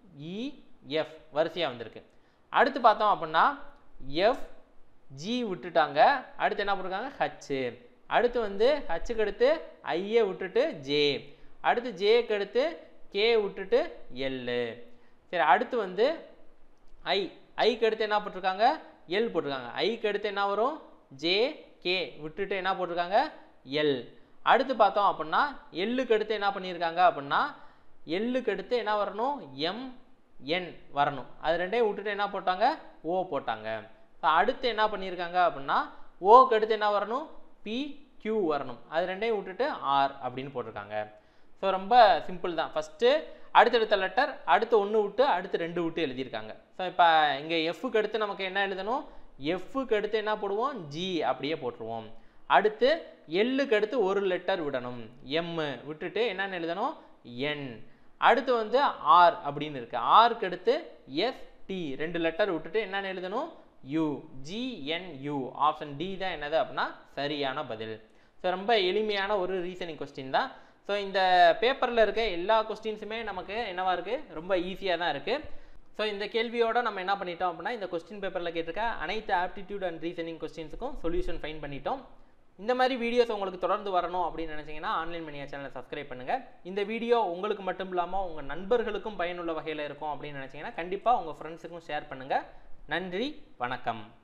இஎஃப் வரிசையாக வந்திருக்கு அடுத்து பார்த்தோம் அப்படின்னா எஃப் ஜி விட்டுட்டாங்க அடுத்து என்ன பண்ணிருக்காங்க ஹச்சு அடுத்து வந்து ஹச்சுக்கு அடுத்து ஐயை விட்டுட்டு ஜே அடுத்து ஜேக்கு அடுத்து கே விட்டுட்டு எல்லு சரி அடுத்து வந்து ஐ ஐக்கு அடுத்து என்ன போட்டிருக்காங்க எல் போட்டிருக்காங்க ஐக்கு அடுத்து என்ன வரும் ஜே கே விட்டுட்டு என்ன போட்டிருக்காங்க எல் அடுத்து பார்த்தோம் அப்படின்னா எல்லுக்கு அடுத்து என்ன பண்ணியிருக்காங்க அப்படின்னா எல்லுக்கு அடுத்து என்ன வரணும் எம் என் வரணும் அது ரெண்டையும் விட்டுட்டு என்ன போட்டாங்க ஓ போட்டாங்க ஸோ அடுத்து என்ன பண்ணியிருக்காங்க அப்படின்னா ஓக்கு அடுத்து என்ன வரணும் பி கியூ வரணும் அது ரெண்டையும் விட்டுட்டு ஆர் அப்படின்னு போட்டிருக்காங்க ஸோ ரொம்ப சிம்பிள் தான் ஃபஸ்ட்டு அடுத்தடுத்த லெட்டர் அடுத்து ஒன்று விட்டு அடுத்து ரெண்டு விட்டு எழுதியிருக்காங்க ஸோ இப்போ இங்கே எஃப்க்கு அடுத்து நமக்கு என்ன எழுதணும் எஃப்க்கு அடுத்து என்ன போடுவோம் ஜி அப்படியே போட்டுருவோம் அடுத்து எல்லுக்கு அடுத்து ஒரு லெட்டர் விடணும் எம் விட்டுட்டு என்னன்னு எழுதணும் என் அடுத்து வந்து ஆர் அப்படின்னு இருக்கு ஆருக்கு அடுத்து எஸ் டி ரெண்டு லெட்டர் விட்டுட்டு என்னன்னு எழுதணும் யூ ஜிஎன்யூ ஆப்ஷன் டி தான் என்னது அப்படின்னா சரியான பதில் ஸோ ரொம்ப எளிமையான ஒரு ரீசனிங் கொஸ்டின் தான் ஸோ இந்த பேப்பரில் இருக்க எல்லா கொஸ்டின்ஸுமே நமக்கு என்னவா இருக்குது ரொம்ப ஈஸியாக தான் இருக்குது ஸோ இந்த கேள்வியோட நம்ம என்ன பண்ணிட்டோம் அப்படின்னா இந்த கொஸ்டின் பேப்பரில் கேட்டிருக்க அனைத்து ஆப்டிடியூட் அண்ட் ரீசனிங் கொஸ்டின்ஸுக்கும் சொல்யூஷன் ஃபைன் பண்ணிட்டோம் இந்த மாதிரி வீடியோஸ் உங்களுக்கு தொடர்ந்து வரணும் அப்படின்னு நினச்சிங்கன்னா ஆன்லைன் மணியா சேனலை சப்ஸ்கிரைப் பண்ணுங்கள் இந்த வீடியோ உங்களுக்கு மட்டும் இல்லாமல் உங்கள் நண்பர்களுக்கும் பயனுள்ள வகையில் இருக்கும் அப்படின்னு நினச்சிங்கன்னா கண்டிப்பாக உங்கள் ஃப்ரெண்ட்ஸுக்கும் ஷேர் பண்ணுங்கள் நன்றி வணக்கம்